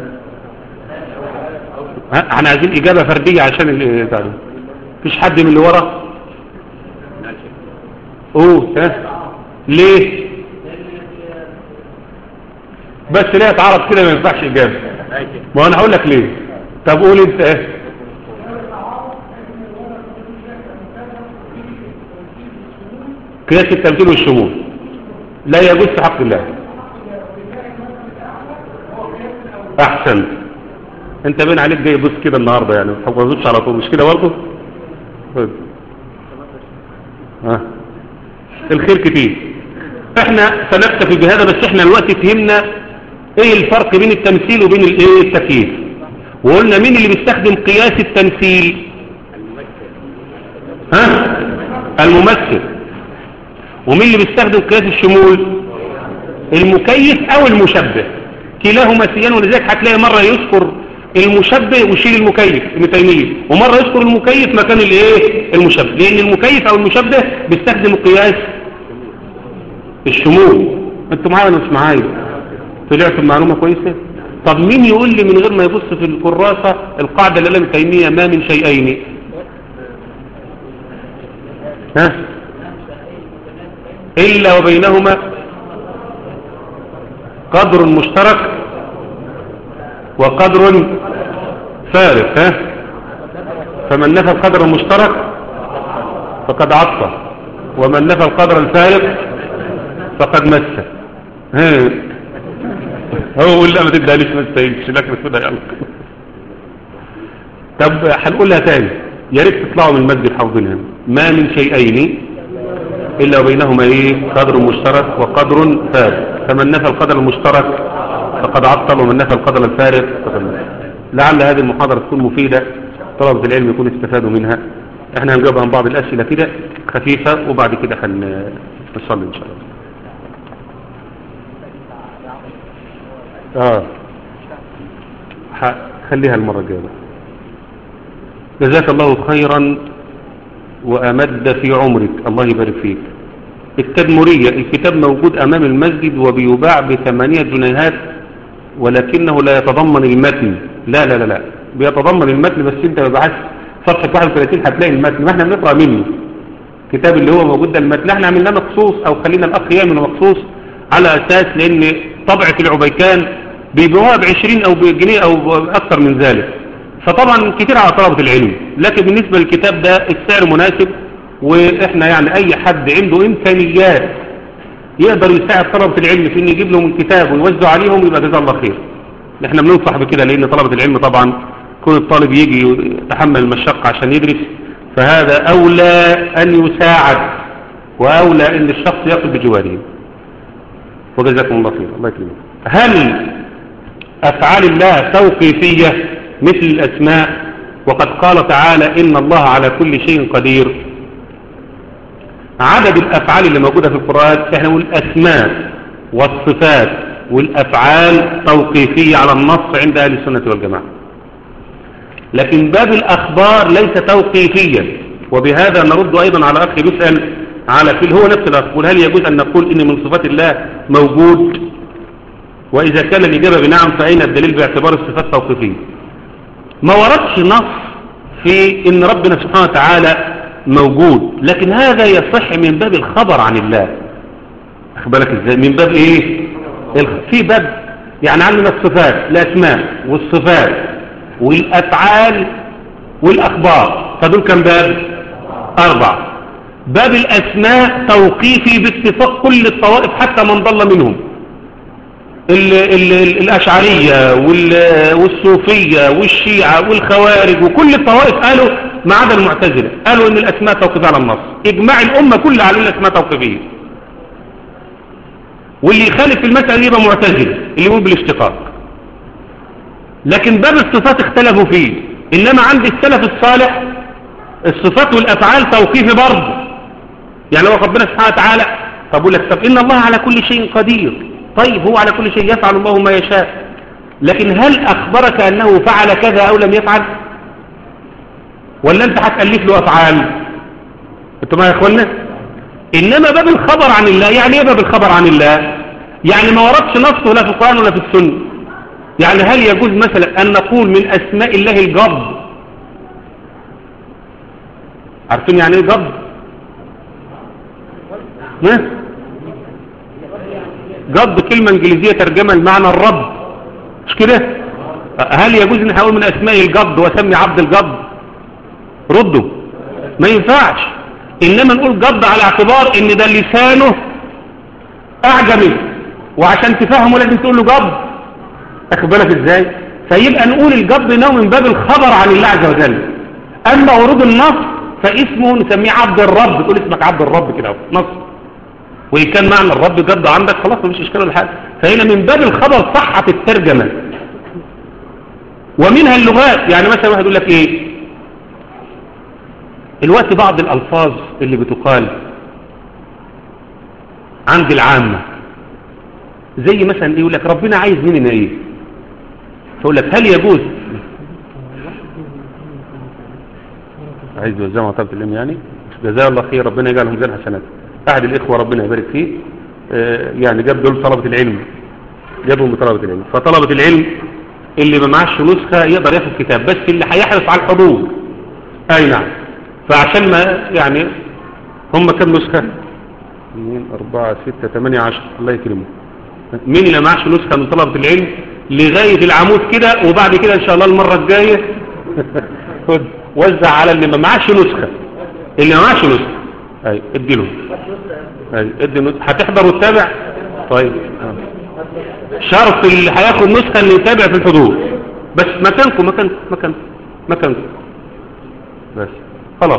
A: ها احنا عايزين اجابه فرديه عشان اللي تعرف مفيش حد من اللي ورا اوه ها ليه بس ليه يتعارض كده ما ينفعش اجابه ما انا هقول لك ليه طب قول انت ايه قياس التمثيل والشمول لا يجوز في حق الله احسن انت بين عليك جاي بص كده النهارده يعني ما تحفظوش على طول مش كده برضه خد. ها الخير كتير احنا سنكتفي بهذا بس احنا الوقت فهمنا ايه الفرق بين التمثيل وبين الايه التكييف وقلنا مين اللي بيستخدم قياس التمثيل ها الممثل ومين اللي بيستخدم قياس الشمول المكيف او المشبه كلاهما سيان ولذلك هتلاقي مرة يذكر المشبه ويشيل المكيف ابن تيمية ومرة يذكر المكيف مكان الايه المشبه لان المكيف او المشبه بيستخدم قياس الشمول انتوا معايا ولا مش معايا طلعت بمعلومة كويسة طب مين يقول لي من غير ما يبص في الكراسة القاعدة اللي ابن تيمية ما من شيئين ها إلا وبينهما قدر مشترك وقدر فارق ها فمن نفى القدر المشترك فقد عطى ومن نفى القدر الفارق فقد مس ها هو قول لا ما تبدأليش ما تستاهلش لكن كده يلا طب هنقولها تاني يا ريت تطلعوا من المسجد حافظينها ما من شيئين إلا وبينهما إيه قدر مشترك وقدر فارق فمن نفى القدر المشترك فقد عطل ومن نفى القدر الفارق فقد نفى لعل هذه المحاضرة تكون مفيدة طلبة العلم يكون استفادوا منها احنا هنجاوب عن بعض الأسئلة كده خفيفة وبعد كده هنصلي إن شاء الله اه ح- خليها المرة الجاية جزاك الله خيرا وأمد في عمرك الله يبارك فيك التدمرية الكتاب موجود أمام المسجد وبيباع بثمانية جنيهات ولكنه لا يتضمن المتن لا لا لا لا بيتضمن المتن بس انت ببحث صفحة 31 هتلاقي المتن ما احنا بنقرأ منه الكتاب اللي هو موجود ده المتن احنا عملناه مخصوص او خلينا الاخ يعمل مخصوص على اساس لان طبعة العبيكان بيبيعوها بعشرين او بجنيه او اكثر من ذلك فطبعا كتير على طلبة العلم لكن بالنسبة للكتاب ده السعر مناسب واحنا يعني اي حد عنده امكانيات يقدر يساعد طلبة العلم في ان يجيب لهم الكتاب ويوزع عليهم يبقى جزاه الله خير احنا بننصح بكده لان طلبة العلم طبعا كل الطالب يجي يتحمل المشقة عشان يدرس فهذا اولى ان يساعد واولى ان الشخص يقف بجواره وجزاكم الله خير الله يكرمك هل افعال الله توقيفية مثل الاسماء وقد قال تعالى ان الله على كل شيء قدير عدد الافعال اللي موجودة في القرآن احنا نقول الاسماء والصفات والافعال توقيفية على النص عند اهل السنة والجماعة لكن باب الاخبار ليس توقيفيا وبهذا نرد ايضا على اخي بيسأل على في هو نفس الاخ هل يجوز ان نقول ان من صفات الله موجود واذا كان الاجابة بنعم فاين الدليل باعتبار الصفات توقيفية ما وردش نص في ان ربنا سبحانه وتعالى موجود لكن هذا يصح من باب الخبر عن الله خد بالك ازاي من باب ايه الخ- في باب يعني عندنا الصفات الاسماء والصفات والافعال والاخبار فدول كم باب اربع باب الاسماء توقيفي باتفاق كل الطوائف حتى من ضل منهم ال ال ال الاشعريه وال- والصوفيه والشيعه والخوارج وكل الطوائف قالوا ما عدا المعتزله قالوا ان الاسماء توقيفيه على النص اجماع الامه كلها على ان الاسماء توقيفيه واللي يخالف في المسألة دي يبقى معتزلة اللي يقول بالاشتقاق لكن باب الصفات اختلفوا فيه إنما عند السلف الصالح الصفات والأفعال توقيفي برضه يعني هو ربنا سبحانه وتعالى طب يقول لك طب إن الله على كل شيء قدير طيب هو على كل شيء يفعل الله ما يشاء لكن هل أخبرك أنه فعل كذا أو لم يفعل ولا أنت هتألف له أفعال أنتم ما يا إخوانا إنما باب الخبر عن الله يعني إيه باب الخبر عن الله يعني ما وردش نصه لا في القرآن ولا في السنة يعني هل يجوز مثلا أن نقول من أسماء الله الجض عارفين يعني إيه جض ها؟ جض كلمة إنجليزية ترجمة لمعنى الرب مش كده هل يجوز ان هقول من اسماء الجض واسمي عبد الجض ردوا ما ينفعش انما نقول جض على اعتبار ان ده لسانه اعجمي وعشان تفهمه لازم تقول له جض اخد بالك ازاي فيبقى نقول الجض نوع من باب الخبر عن الله عز وجل اما ورود النص فاسمه نسميه عبد الرب تقول اسمك عبد الرب كده نص وإن كان معنى الرب جد عندك خلاص مفيش إشكال ولا حاجة فهنا من باب الخبر صحة الترجمة ومنها اللغات يعني مثلا واحد يقول لك إيه الوقت بعض الألفاظ اللي بتقال عند العامة زي مثلا إيه يقول لك ربنا عايز مننا إيه فيقول لك هل يجوز عايز يوزعوا طلبة العلم يعني جزاه الله خير ربنا يجعلهم ميزان حسنات أحد الإخوة ربنا يبارك فيه آه، يعني جاب دول طلبة العلم جابهم بطلبة العلم فطلبة العلم اللي ما معاش نسخة يقدر ياخد كتاب بس اللي هيحرص على الحضور أي نعم فعشان ما يعني هم كم نسخة 2 4 6 8 10 الله يكرمه مين اللي معاش نسخة من طلبة العلم لغاية العمود كده وبعد كده إن شاء الله المرة الجاية خد وزع على اللي ما معاش نسخة اللي ما معاش نسخة أي ادي له أي ادي نسخة هتحضر وتتابع طيب آه. شرط اللي هياخد نسخة اللي يتابع في الحضور بس مكانكم مكانكم مكانكم مكانكم بس خلاص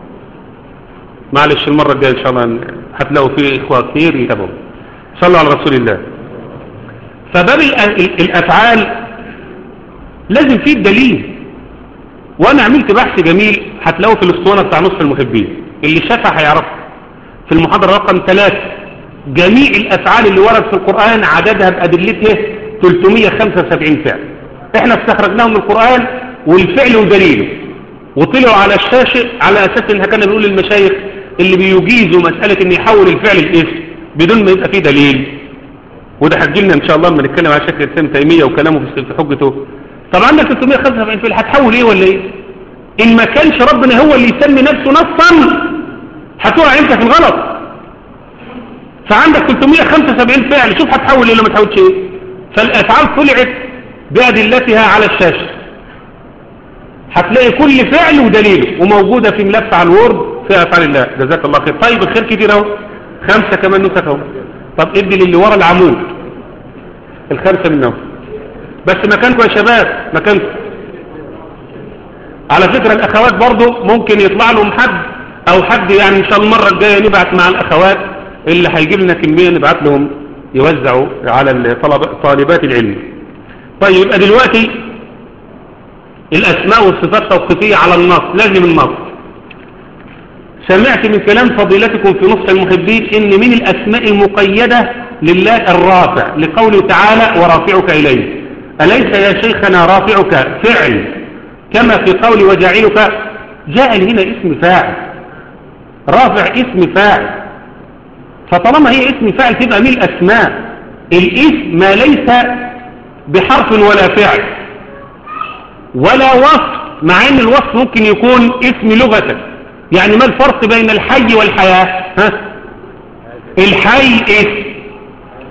A: معلش المرة الجاية إن شاء الله هتلاقوا فيه إخوة كتير يتابعوا صلوا على رسول الله فباب الأ- الأفعال لازم فيه الدليل وأنا عملت بحث جميل هتلاقوه في الاسطوانة بتاع نصف المحبين اللي شافها هيعرفها في المحاضرة رقم ثلاثة جميع الأفعال اللي ورد في القرآن عددها بأدلته 375 فعل احنا استخرجناهم من القرآن والفعل ودليله وطلعوا على الشاشة على أساس إنها كان بيقول للمشايخ اللي بيجيزوا مسألة إن يحول الفعل الاسم بدون ما يبقى فيه دليل وده هتجيلنا إن شاء الله لما نتكلم على شكل الإسلام تيمية وكلامه في في حجته طب عندك 375 فعل هتحول إيه ولا إيه؟ إن ما كانش ربنا هو اللي يسمي نفسه نصا هتقع أنت في الغلط فعندك 375 فعل شوف هتحول إيه ولا ما تحولش إيه فالأفعال طلعت بأدلتها على الشاشة هتلاقي كل فعل ودليله وموجودة في ملف على الوورد في أفعال الله جزاك الله خير طيب الخير كتير اهو خمسة كمان نسخ اهو طب ادي للي ورا العمود الخمسة منهم بس مكانكم يا شباب مكانكم على فكرة الأخوات برضو ممكن يطلع لهم حد أو حد يعني إن شاء الله المرة الجاية نبعت مع الأخوات اللي هيجيب لنا كمية نبعت لهم يوزعوا على الطلب طالبات العلم طيب يبقى دلوقتي الأسماء والصفات توقيفية على النص لازم النص سمعت من كلام فضيلتكم في نصح المحبين إن من الأسماء المقيدة لله الرافع لقوله تعالى ورافعك إليه أليس يا شيخنا رافعك فعل كما في قول وجاعلك جاعل هنا اسم فاعل رافع اسم فاعل فطالما هي اسم فاعل تبقى من الأسماء الاسم ما ليس بحرف ولا فعل ولا وصف مع ان الوصف ممكن يكون اسم لغة يعني ما الفرق بين الحي والحياة ها؟ الحي اسم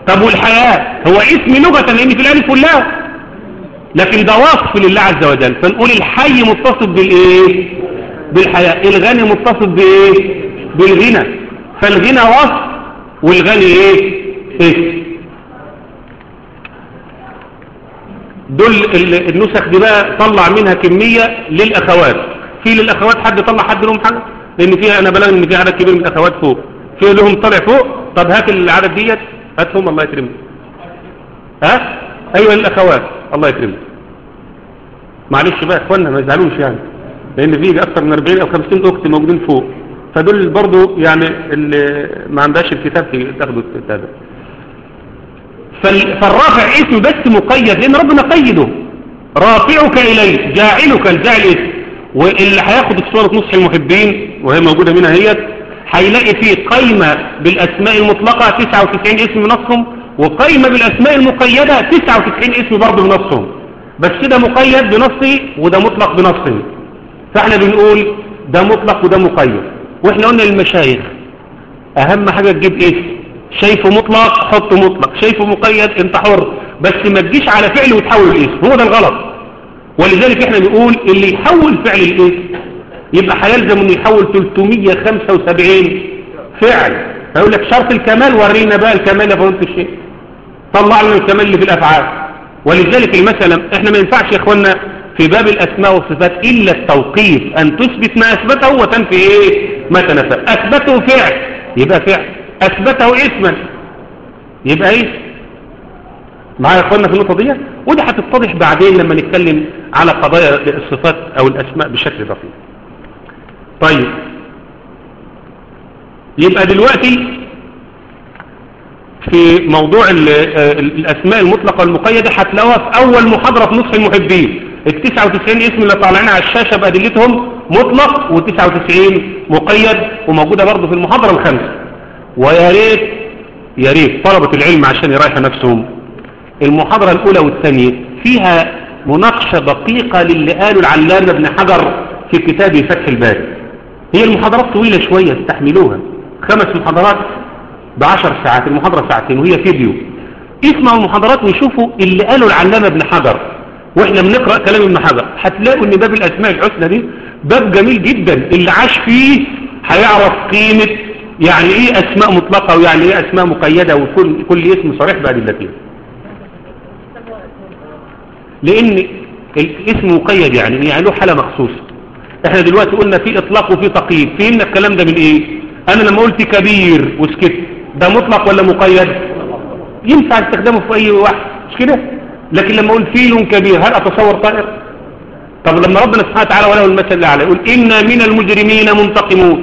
A: طب والحياة هو اسم لغة لان في الالف واللام لكن ده وصف لله عز وجل فنقول الحي متصف بالايه بالحياة الغني متصف بايه بالغنى فالغنى وصف والغني ايه اسم دول ال- النسخ دي بقى طلع منها كمية للأخوات في للأخوات حد طلع حد لهم حاجة لأن فيها أنا بلغ إن في عدد كبير من الأخوات فوق في لهم طلع فوق طب هات العدد ديت هاتهم الله يكرمك ها أيوة للأخوات الله يكرمك معلش بقى يا اخوانا ما يزعلوش يعني لأن في أكثر من 40 أو 50 أخت موجودين فوق فدول برضو يعني اللي ما عندهاش الكتاب تاخدوا الكتاب ده فال- فالرافع اسم بس مقيد لان ربنا قيده رافعك اليه جاعلك الجاعل اسم واللي هياخد في سوره نصح المحبين وهي موجوده منها هي هيلاقي فيه قايمه بالاسماء المطلقه 99 اسم بنصهم وقايمه بالاسماء المقيده 99 اسم برضه بنصهم بس ده مقيد بنصه وده مطلق بنصه فاحنا بنقول ده مطلق وده مقيد واحنا قلنا للمشايخ اهم حاجة تجيب اسم شايفه مطلق حط مطلق شايفه مقيد انت حر بس ما تجيش على فعل وتحول الاسم هو ده الغلط ولذلك احنا بنقول اللي يحول فعل الاسم يبقى هيلزم انه يحول 375 فعل فيقول لك شرط الكمال ورينا بقى الكمال يا فضيله الشيخ طلع لنا الكمال اللي في الافعال ولذلك المثل احنا ما ينفعش يا اخوانا في باب الاسماء والصفات الا التوقيف ان تثبت ما اثبته وتنفي ايه ما تنفى اثبته فعل يبقى فعل اثبته اسما يبقى ايه معايا يا اخوانا في النقطه دي ودي هتتضح بعدين لما نتكلم على قضايا الصفات او الاسماء بشكل دقيق طيب يبقى دلوقتي في موضوع ال- آه، الأسماء المطلقة والمقيدة هتلاقوها في أول محاضرة في نصح المحبين ال 99 اسم اللي طالعين على الشاشة بأدلتهم مطلق و99 مقيد وموجودة برضه في المحاضرة الخامسة ويا ريت يا ريت طلبة العلم عشان يريحوا نفسهم المحاضرة الأولى والثانية فيها مناقشة دقيقة للي قاله العلامة ابن حجر في كتابه فتح الباري هي المحاضرات طويلة شوية استحملوها خمس محاضرات بعشر ساعات المحاضرة ساعتين وهي فيديو اسمعوا المحاضرات وشوفوا اللي قاله العلامة ابن حجر واحنا بنقرأ كلام ابن حجر هتلاقوا ان باب الاسماء الحسنى دي باب جميل جدا اللي عاش فيه هيعرف قيمة يعني ايه اسماء مطلقة ويعني ايه اسماء مقيدة وكل كل اسم صريح بأدلته لان الاسم مقيد يعني يعني له حالة مخصوصة احنا دلوقتي قلنا في اطلاق وفي تقييد فهمنا الكلام ده من ايه انا لما قلت كبير وسكت ده مطلق ولا مقيد ينفع استخدامه في اي واحد مش كده لكن لما اقول فيل كبير هل اتصور طائر طب لما ربنا سبحانه وتعالى وله المثل الاعلى يقول انا من المجرمين منتقمون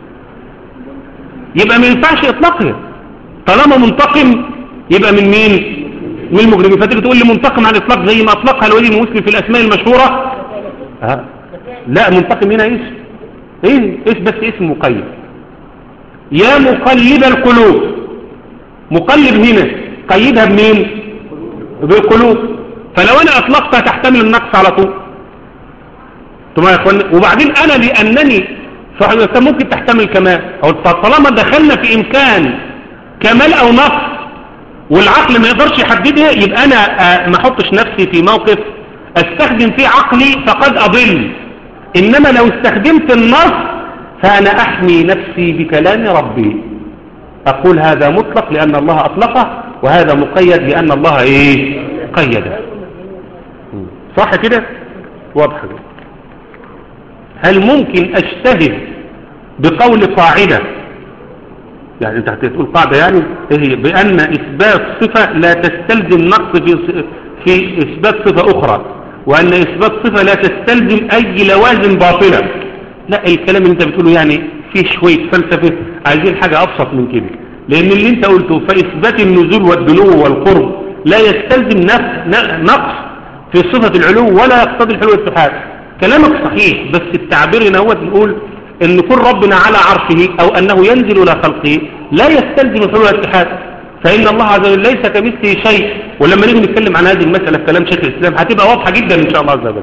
A: يبقى ما ينفعش اطلاقها طالما منتقم يبقى من مين من المجرمين فتيجي تقول لي منتقم عن الاطلاق زي ما اطلقها الولي المسلم في الاسماء المشهوره ها. لا منتقم هنا اسم ايه اسم بس اسم مقيد يا مقلب القلوب مقلب هنا قيدها بمين بالقلوب فلو انا اطلقتها تحتمل النقص على طول ثم يا اخوان وبعدين انا لانني صحيح ممكن تحتمل كمال او طالما دخلنا في امكان كمال او نقص والعقل ما يقدرش يحددها يبقى انا آه، ما احطش نفسي في موقف استخدم فيه عقلي فقد اضل انما لو استخدمت النص فانا احمي نفسي بكلام ربي اقول هذا مطلق لان الله اطلقه وهذا مقيد لان الله ايه قيده صح كده واضح كده هل ممكن اجتهد بقول قاعده يعني انت هتقول قاعدة يعني إيه هي بأن إثبات صفة لا تستلزم نقص في, في إثبات صفة أخرى وأن إثبات صفة لا تستلزم أي لوازم باطلة لا الكلام اللي انت بتقوله يعني فيه شوية فلسفة عايزين حاجة أبسط من كده لأن اللي انت قلته فإثبات النزول والدنو والقرب لا يستلزم نف- نقص في صفة العلو ولا يقتضي الحلو والاتحاد كلامك صحيح بس التعبير هنا هو نقول ان كل ربنا على عرشه او انه ينزل الى خلقه لا يستلزم الحلول والاتحاد فان الله عز وجل ليس كمثله شيء ولما نيجي نتكلم عن هذه المسألة في كلام شيخ الاسلام هتبقى واضحة جدا ان شاء الله عز وجل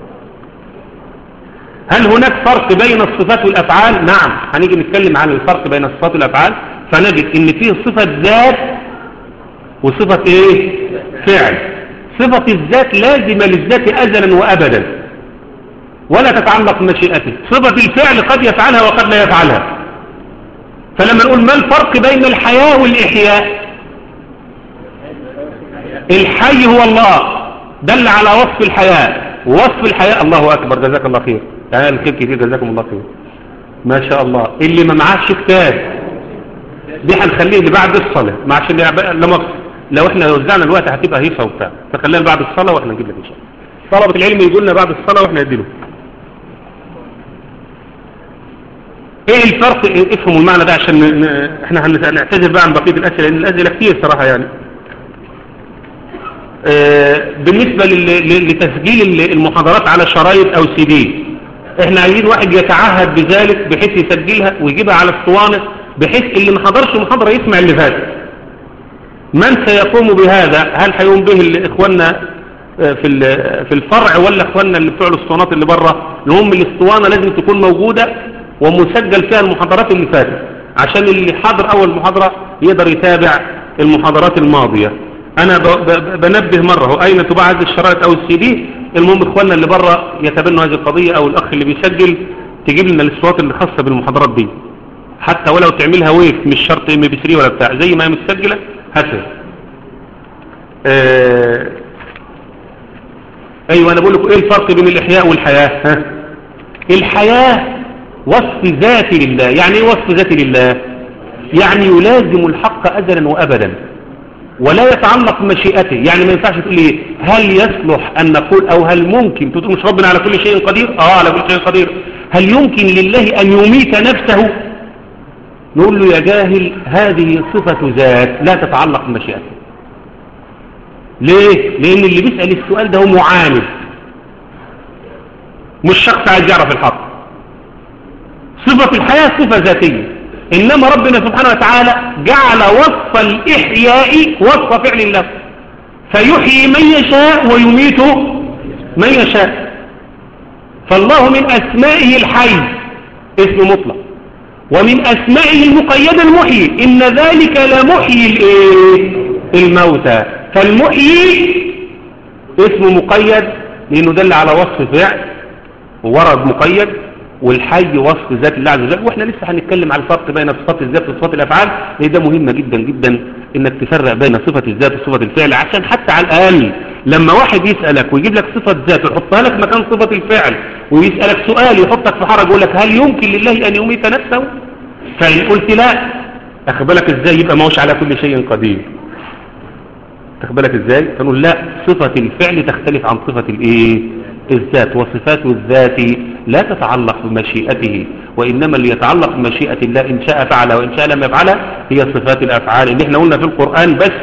A: هل هناك فرق بين الصفات والافعال نعم هنيجي نتكلم عن الفرق بين الصفات والافعال فنجد ان فيه صفة ذات وصفة ايه فعل صفة الذات لازمة للذات ازلا وابدا ولا تتعلق بمشيئته صفة الفعل قد يفعلها وقد لا يفعلها فلما نقول ما الفرق بين الحياة والإحياء الحي هو الله دل على وصف الحياة وصف الحياة الله أكبر جزاك الله خير يعني الخير كتير جزاكم الله خير ما شاء الله اللي ما معاش كتاب دي هنخليه لبعد الصلاة ما عشان لما لو احنا وزعنا الوقت هتبقى هيصة وبتاع فخلينا بعد الصلاة واحنا نجيب لك ان شاء الله طلبة العلم يقول لنا بعد الصلاة واحنا نديله ايه الفرق إيه افهموا المعنى ده عشان ن- ن- احنا هنعتذر بقى عن بقية الاسئلة لان الاسئلة كتير صراحة يعني آه، بالنسبة لل- ل- لتسجيل ال- المحاضرات على شرايط او سي دي احنا عايزين واحد يتعهد بذلك بحيث يسجلها ويجيبها على اسطوانة بحيث اللي ما حضرش محاضرة يسمع اللي فات من سيقوم بهذا هل هيقوم به ال- اخواننا آه، في ال- في الفرع ولا اخواننا اللي بتوع الاسطوانات اللي بره المهم الاسطوانة لازم تكون موجودة ومسجل فيها المحاضرات اللي فاتت عشان اللي حاضر اول محاضرة يقدر يتابع المحاضرات الماضية انا ب- ب- بنبه مرة هو اين تباع هذه الشرائط او السي دي المهم اخواننا اللي بره يتبنوا هذه القضية او الاخ اللي بيسجل تجيب لنا الاصوات اللي خاصة بالمحاضرات دي حتى ولو تعملها ويف مش شرط ام بي 3 ولا بتاع زي ما هي متسجلة هاتها آه ايوه انا بقول لكم ايه الفرق بين الاحياء والحياة ها الحياة وصف ذاتي لله يعني ايه وصف ذاتي لله يعني يلازم الحق ازلا وابدا ولا يتعلق بمشيئته يعني ما ينفعش تقول لي هل يصلح ان نقول او هل ممكن تقول مش ربنا على كل شيء قدير اه على كل شيء قدير هل يمكن لله ان يميت نفسه نقول له يا جاهل هذه صفة ذات لا تتعلق بمشيئته ليه لان اللي بيسأل السؤال ده هو معاند مش شخص عايز يعرف الحق صفة الحياة صفة ذاتية إنما ربنا سبحانه وتعالى جعل وصف الإحياء وصف فعل الله فيحيي من يشاء ويميت من يشاء فالله من أسمائه الحي اسم مطلق ومن أسمائه المقيد المحيي إن ذلك لمحيي الإيه؟ الموتى فالمحيي اسم مقيد لأنه دل على وصف فعل وورد مقيد والحي وصف ذات الله عز وجل واحنا لسه هنتكلم على الفرق بين صفات الذات وصفات الافعال لان ده مهم جدا جدا انك تفرق بين صفة الذات وصفة الفعل عشان حتى على الاقل لما واحد يسألك ويجيب لك صفة ذات ويحطها لك مكان صفة الفعل ويسألك سؤال يحطك في حرج يقول لك هل يمكن لله ان يميت نفسه فإن قلت لا اخد بالك ازاي يبقى ما هوش على كل شيء قدير تاخد بالك ازاي فنقول لا صفة الفعل تختلف عن صفة الايه الذات وصفات الذات لا تتعلق بمشيئته وإنما اللي يتعلق بمشيئة الله إن شاء فعل وإن شاء لم يفعل هي صفات الأفعال اللي احنا قلنا في القرآن بس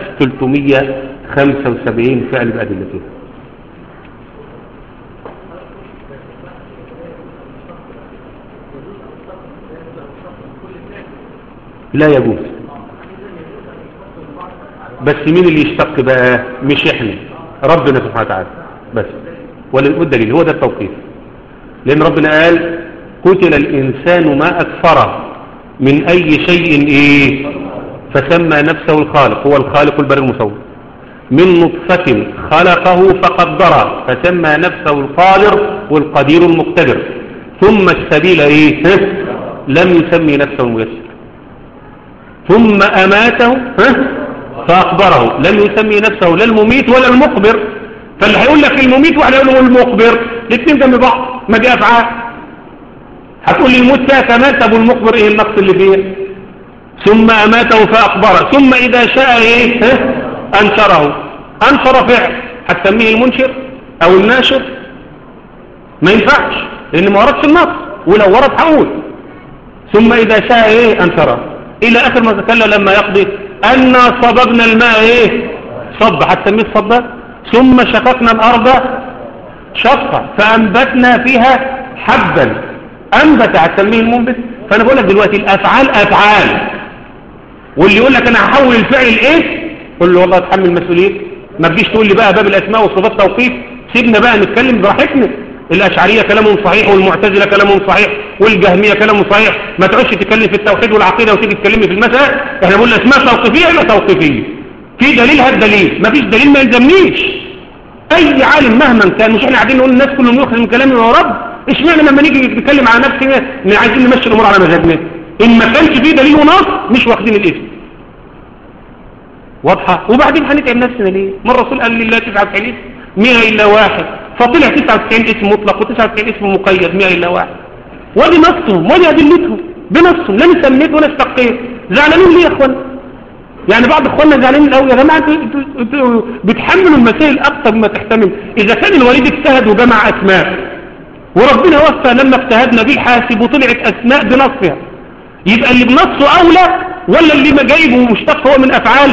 A: 375 فعل بأدلته لا يجوز بس مين اللي يشتق بقى مش احنا ربنا سبحانه وتعالى بس والدليل هو ده التوقيف لأن ربنا قال قتل الإنسان ما أكفره من أي شيء إيه فسمى نفسه الخالق هو الخالق البر المصور من نطفة خلقه فقدره فسمى نفسه القادر والقدير المقتدر ثم السبيل إيه ها؟ لم يسمي نفسه الميسر ثم أماته ها؟ فأقبره لم يسمي نفسه لا المميت ولا المقبر فاللي هيقول لك المميت واحد يقول له المقبر الاثنين جنب بعض ما دي افعال هتقول لي الموت فيها كمال طب والمقبر ايه النقص اللي فيه ثم اماته فاقبره ثم اذا شاء ايه ها؟ انشره انشر فعل هتسميه المنشر او الناشر ما ينفعش لان ما وردش النص ولو ورد هقول ثم اذا شاء ايه انشره الى اخر ما تكلم لما يقضي انا صببنا الماء ايه صب هتسميه الصبات ثم شققنا الأرض شقا فأنبتنا فيها حبا أنبت هتسميه المنبت فأنا بقول لك دلوقتي الأفعال أفعال واللي يقول لك أنا هحول الفعل لإيه قول له والله اتحمل مسؤولية ما تجيش تقول لي بقى باب الأسماء والصفات توقيف سيبنا بقى نتكلم براحتنا الأشعرية كلامهم صحيح والمعتزلة كلامهم صحيح والجهمية كلامهم صحيح ما تقعدش تتكلم في التوحيد والعقيدة وتيجي تتكلمي في المسألة احنا بنقول الأسماء توقيفية ولا توقيفية في دليل هات دليل مفيش دليل ما يلزمنيش اي عالم مهما كان مش احنا قاعدين نقول الناس كلهم يؤخذ من كلامي يا رب اشمعنى لما نيجي نتكلم على نفسنا ان عايزين نمشي الامور على مذهبنا ان ما كانش فيه دليل ونص مش واخدين الاسم واضحه وبعدين هنتعب نفسنا ليه ما الرسول قال لله 99 اسم 100 الا واحد فطلع 99 اسم مطلق و99 اسم مقيد 100 الا واحد ودي نصهم ودي ادلتهم بنصهم لا انا سميت ولا استقيت زعلانين ليه يا اخوانا يعني بعض اخواننا زعلانين قوي يا جماعه انتوا انتوا انتوا بتحملوا المسائل اكتر مما تحتمل اذا كان الوليد اجتهد وجمع اسماء وربنا وفى لما اجتهدنا بالحاسب وطلعت اسماء بنصها يبقى اللي بنصه اولى ولا اللي ما جايبه ومشتق هو من افعال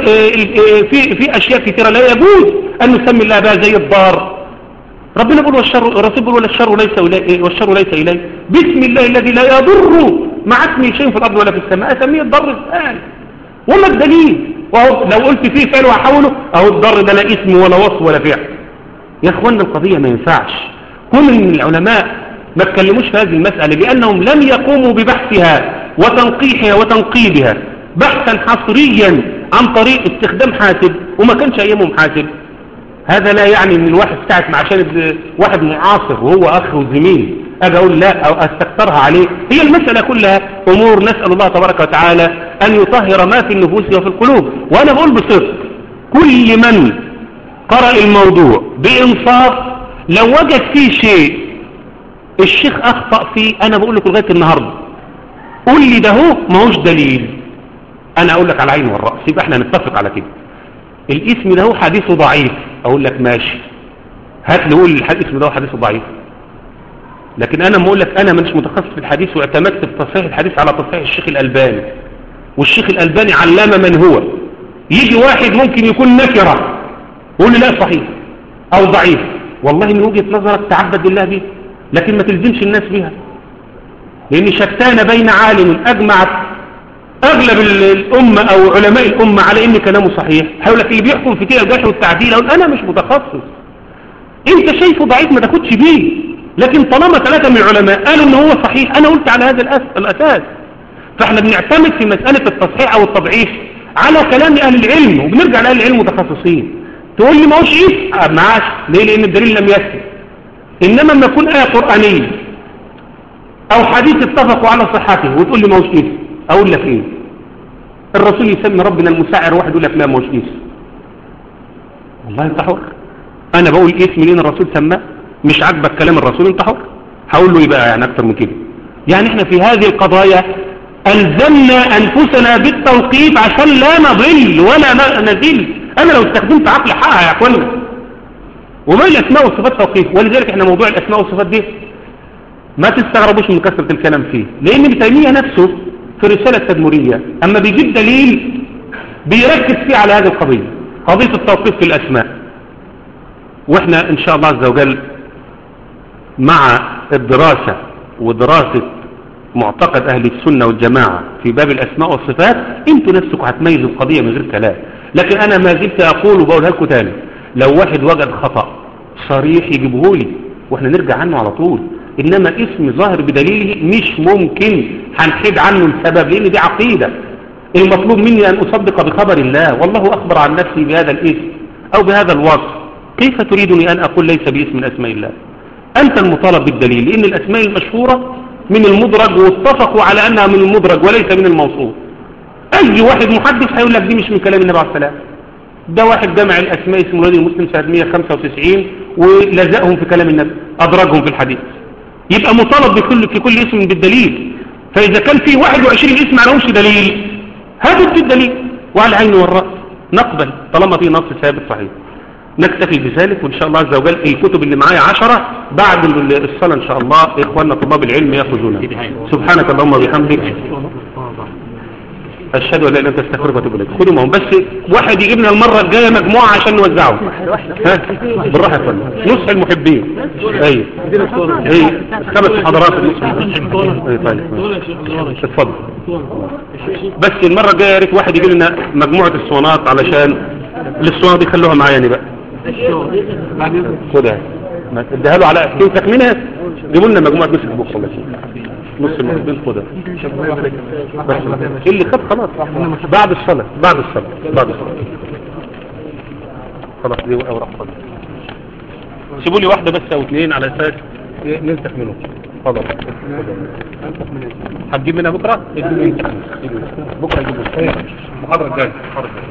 A: وفي في اشياء كثيره لا يجوز ان نسمي الله بها زي الضار ربنا بيقول والشر الرسول بيقول ولا الشر ليس اليه والشر ليس اليه بسم الله الذي لا يضر مع اسمه شيء في الارض ولا في السماء اسميه الضر الفعل وما الدليل وهو لو قلت فيه فعل وحوله اهو الضر ده لا اسم ولا وصف ولا فعل يا اخوانا القضيه ما ينفعش كل من العلماء ما اتكلموش في هذه المساله لانهم لم يقوموا ببحثها وتنقيحها وتنقيبها بحثا حصريا عن طريق استخدام حاسب وما كانش ايامهم حاسب هذا لا يعني ان الواحد ساعة ما عشان واحد معاصر وهو اخ وزميل اجي اقول لا او استكترها عليه هي المسألة كلها امور نسأل الله تبارك وتعالى ان يطهر ما في النفوس وفي القلوب وانا بقول بصدق كل من قرأ الموضوع بانصاف لو وجد فيه شيء الشيخ اخطأ فيه انا بقول لك لغاية النهاردة قول لي ده هو ماهوش دليل انا اقول لك على عيني والرأس يبقى احنا نتفق على كده الاسم ده هو حديثه ضعيف اقول لك ماشي هات لي قول الاسم ده هو حديثه ضعيف لكن انا ما اقول لك انا مش متخصص في الحديث واعتمدت في تصحيح الحديث على تصحيح الشيخ الالباني والشيخ الالباني علامه من هو يجي واحد ممكن يكون نكره يقول لي لا صحيح او ضعيف والله من وجهه نظرك تعبد بالله به لكن ما تلزمش الناس بها لان شتان بين عالم اجمعت اغلب الامة او علماء الامة على ان كلامه صحيح هيقول لك اللي بيحكم في كده الجرح والتعديل اقول انا مش متخصص انت شايفه ضعيف ما تاخدش بيه لكن طالما ثلاثة من العلماء قالوا ان هو صحيح انا قلت على هذا الأس... الاساس فاحنا بنعتمد في مسألة التصحيح او التضعيف على كلام اهل العلم وبنرجع لاهل العلم متخصصين تقول لي ما هوش ايه آه معاش ليه لان الدليل لم يثبت انما لما يكون ايه قرآنية او حديث اتفقوا على صحته وتقول لي ما هوش ايه اقول لك ايه الرسول يسمي ربنا المساعر واحد يقول لك لا مش اسم والله انت حر انا بقول اسم لين الرسول سماه مش عاجبك كلام الرسول انت حر هقول له ايه بقى يعني اكتر من كده يعني احنا في هذه القضايا الزمنا انفسنا بالتوقيف عشان لا نضل ولا نزل انا لو استخدمت عقل حقها يا اخوانا وما الاسماء والصفات توقيف ولذلك احنا موضوع الاسماء والصفات دي ما تستغربوش من كثره الكلام فيه لان ابن تيميه نفسه في رسالة تدمرية أما بيجيب دليل بيركز فيه على هذه القضية قضية التوقيف في الأسماء وإحنا إن شاء الله عز وجل مع الدراسة ودراسة معتقد أهل السنة والجماعة في باب الأسماء والصفات انتوا نفسكم هتميزوا القضية من غير كلام لكن أنا ما زلت أقول وبقولها لكم تاني لو واحد وجد خطأ صريح يجيبه لي وإحنا نرجع عنه على طول إنما اسم ظاهر بدليله مش ممكن هنحيد عنه السبب لأن دي عقيدة المطلوب مني أن أصدق بخبر الله والله أخبر عن نفسي بهذا الاسم أو بهذا الوصف كيف تريدني أن أقول ليس باسم من أسماء الله أنت المطالب بالدليل لأن الأسماء المشهورة من المدرج واتفقوا على أنها من المدرج وليس من الموصول أي واحد محدث هيقول لك دي مش من كلام النبي عليه السلام ده واحد جمع الأسماء اسمه الوليد المسلم سنة 195 ولزقهم في كلام النبي أدرجهم في الحديث يبقى مطالب بكل في كل اسم بالدليل فإذا كان في 21 اسم ما لهمش دليل هاتوا الدليل وعلى العين والرأس نقبل طالما في نص ثابت صحيح نكتفي بذلك وإن شاء الله عز وجل الكتب اللي معايا عشرة بعد الصلاة إن شاء الله إخواننا طلاب العلم يأخذونها سبحانك اللهم وبحمدك أشهد أن لا إله إلا أنت أستغفرك وأتوب إليك خدوا معهم بس واحد يجيب لنا المرة الجاية مجموعة عشان نوزعه ها بالراحة يا فندم نصح المحبين أي أي خمس محاضرات النصح المحبين أي طيب اتفضل بس المرة الجاية يا ريت واحد يجيب لنا مجموعة الصوانات علشان الاسطوانة دي خلوها معايا يعني بقى خدها اديها له على كيف تخمينها جيبوا لنا مجموعة نص البوكس الله نص المحبين خدها بس اللي خد خلاص بعد الصلاة بعد الصلاة بعد الصلاة خلاص دي اوراق فاضيه سيبوا لي واحده بس او اثنين على اساس ننسخ منهم اتفضل هتجيب منها بكره؟ اديني انت. بكره نجيب المحاضره الجايه المحاضرة الجاية.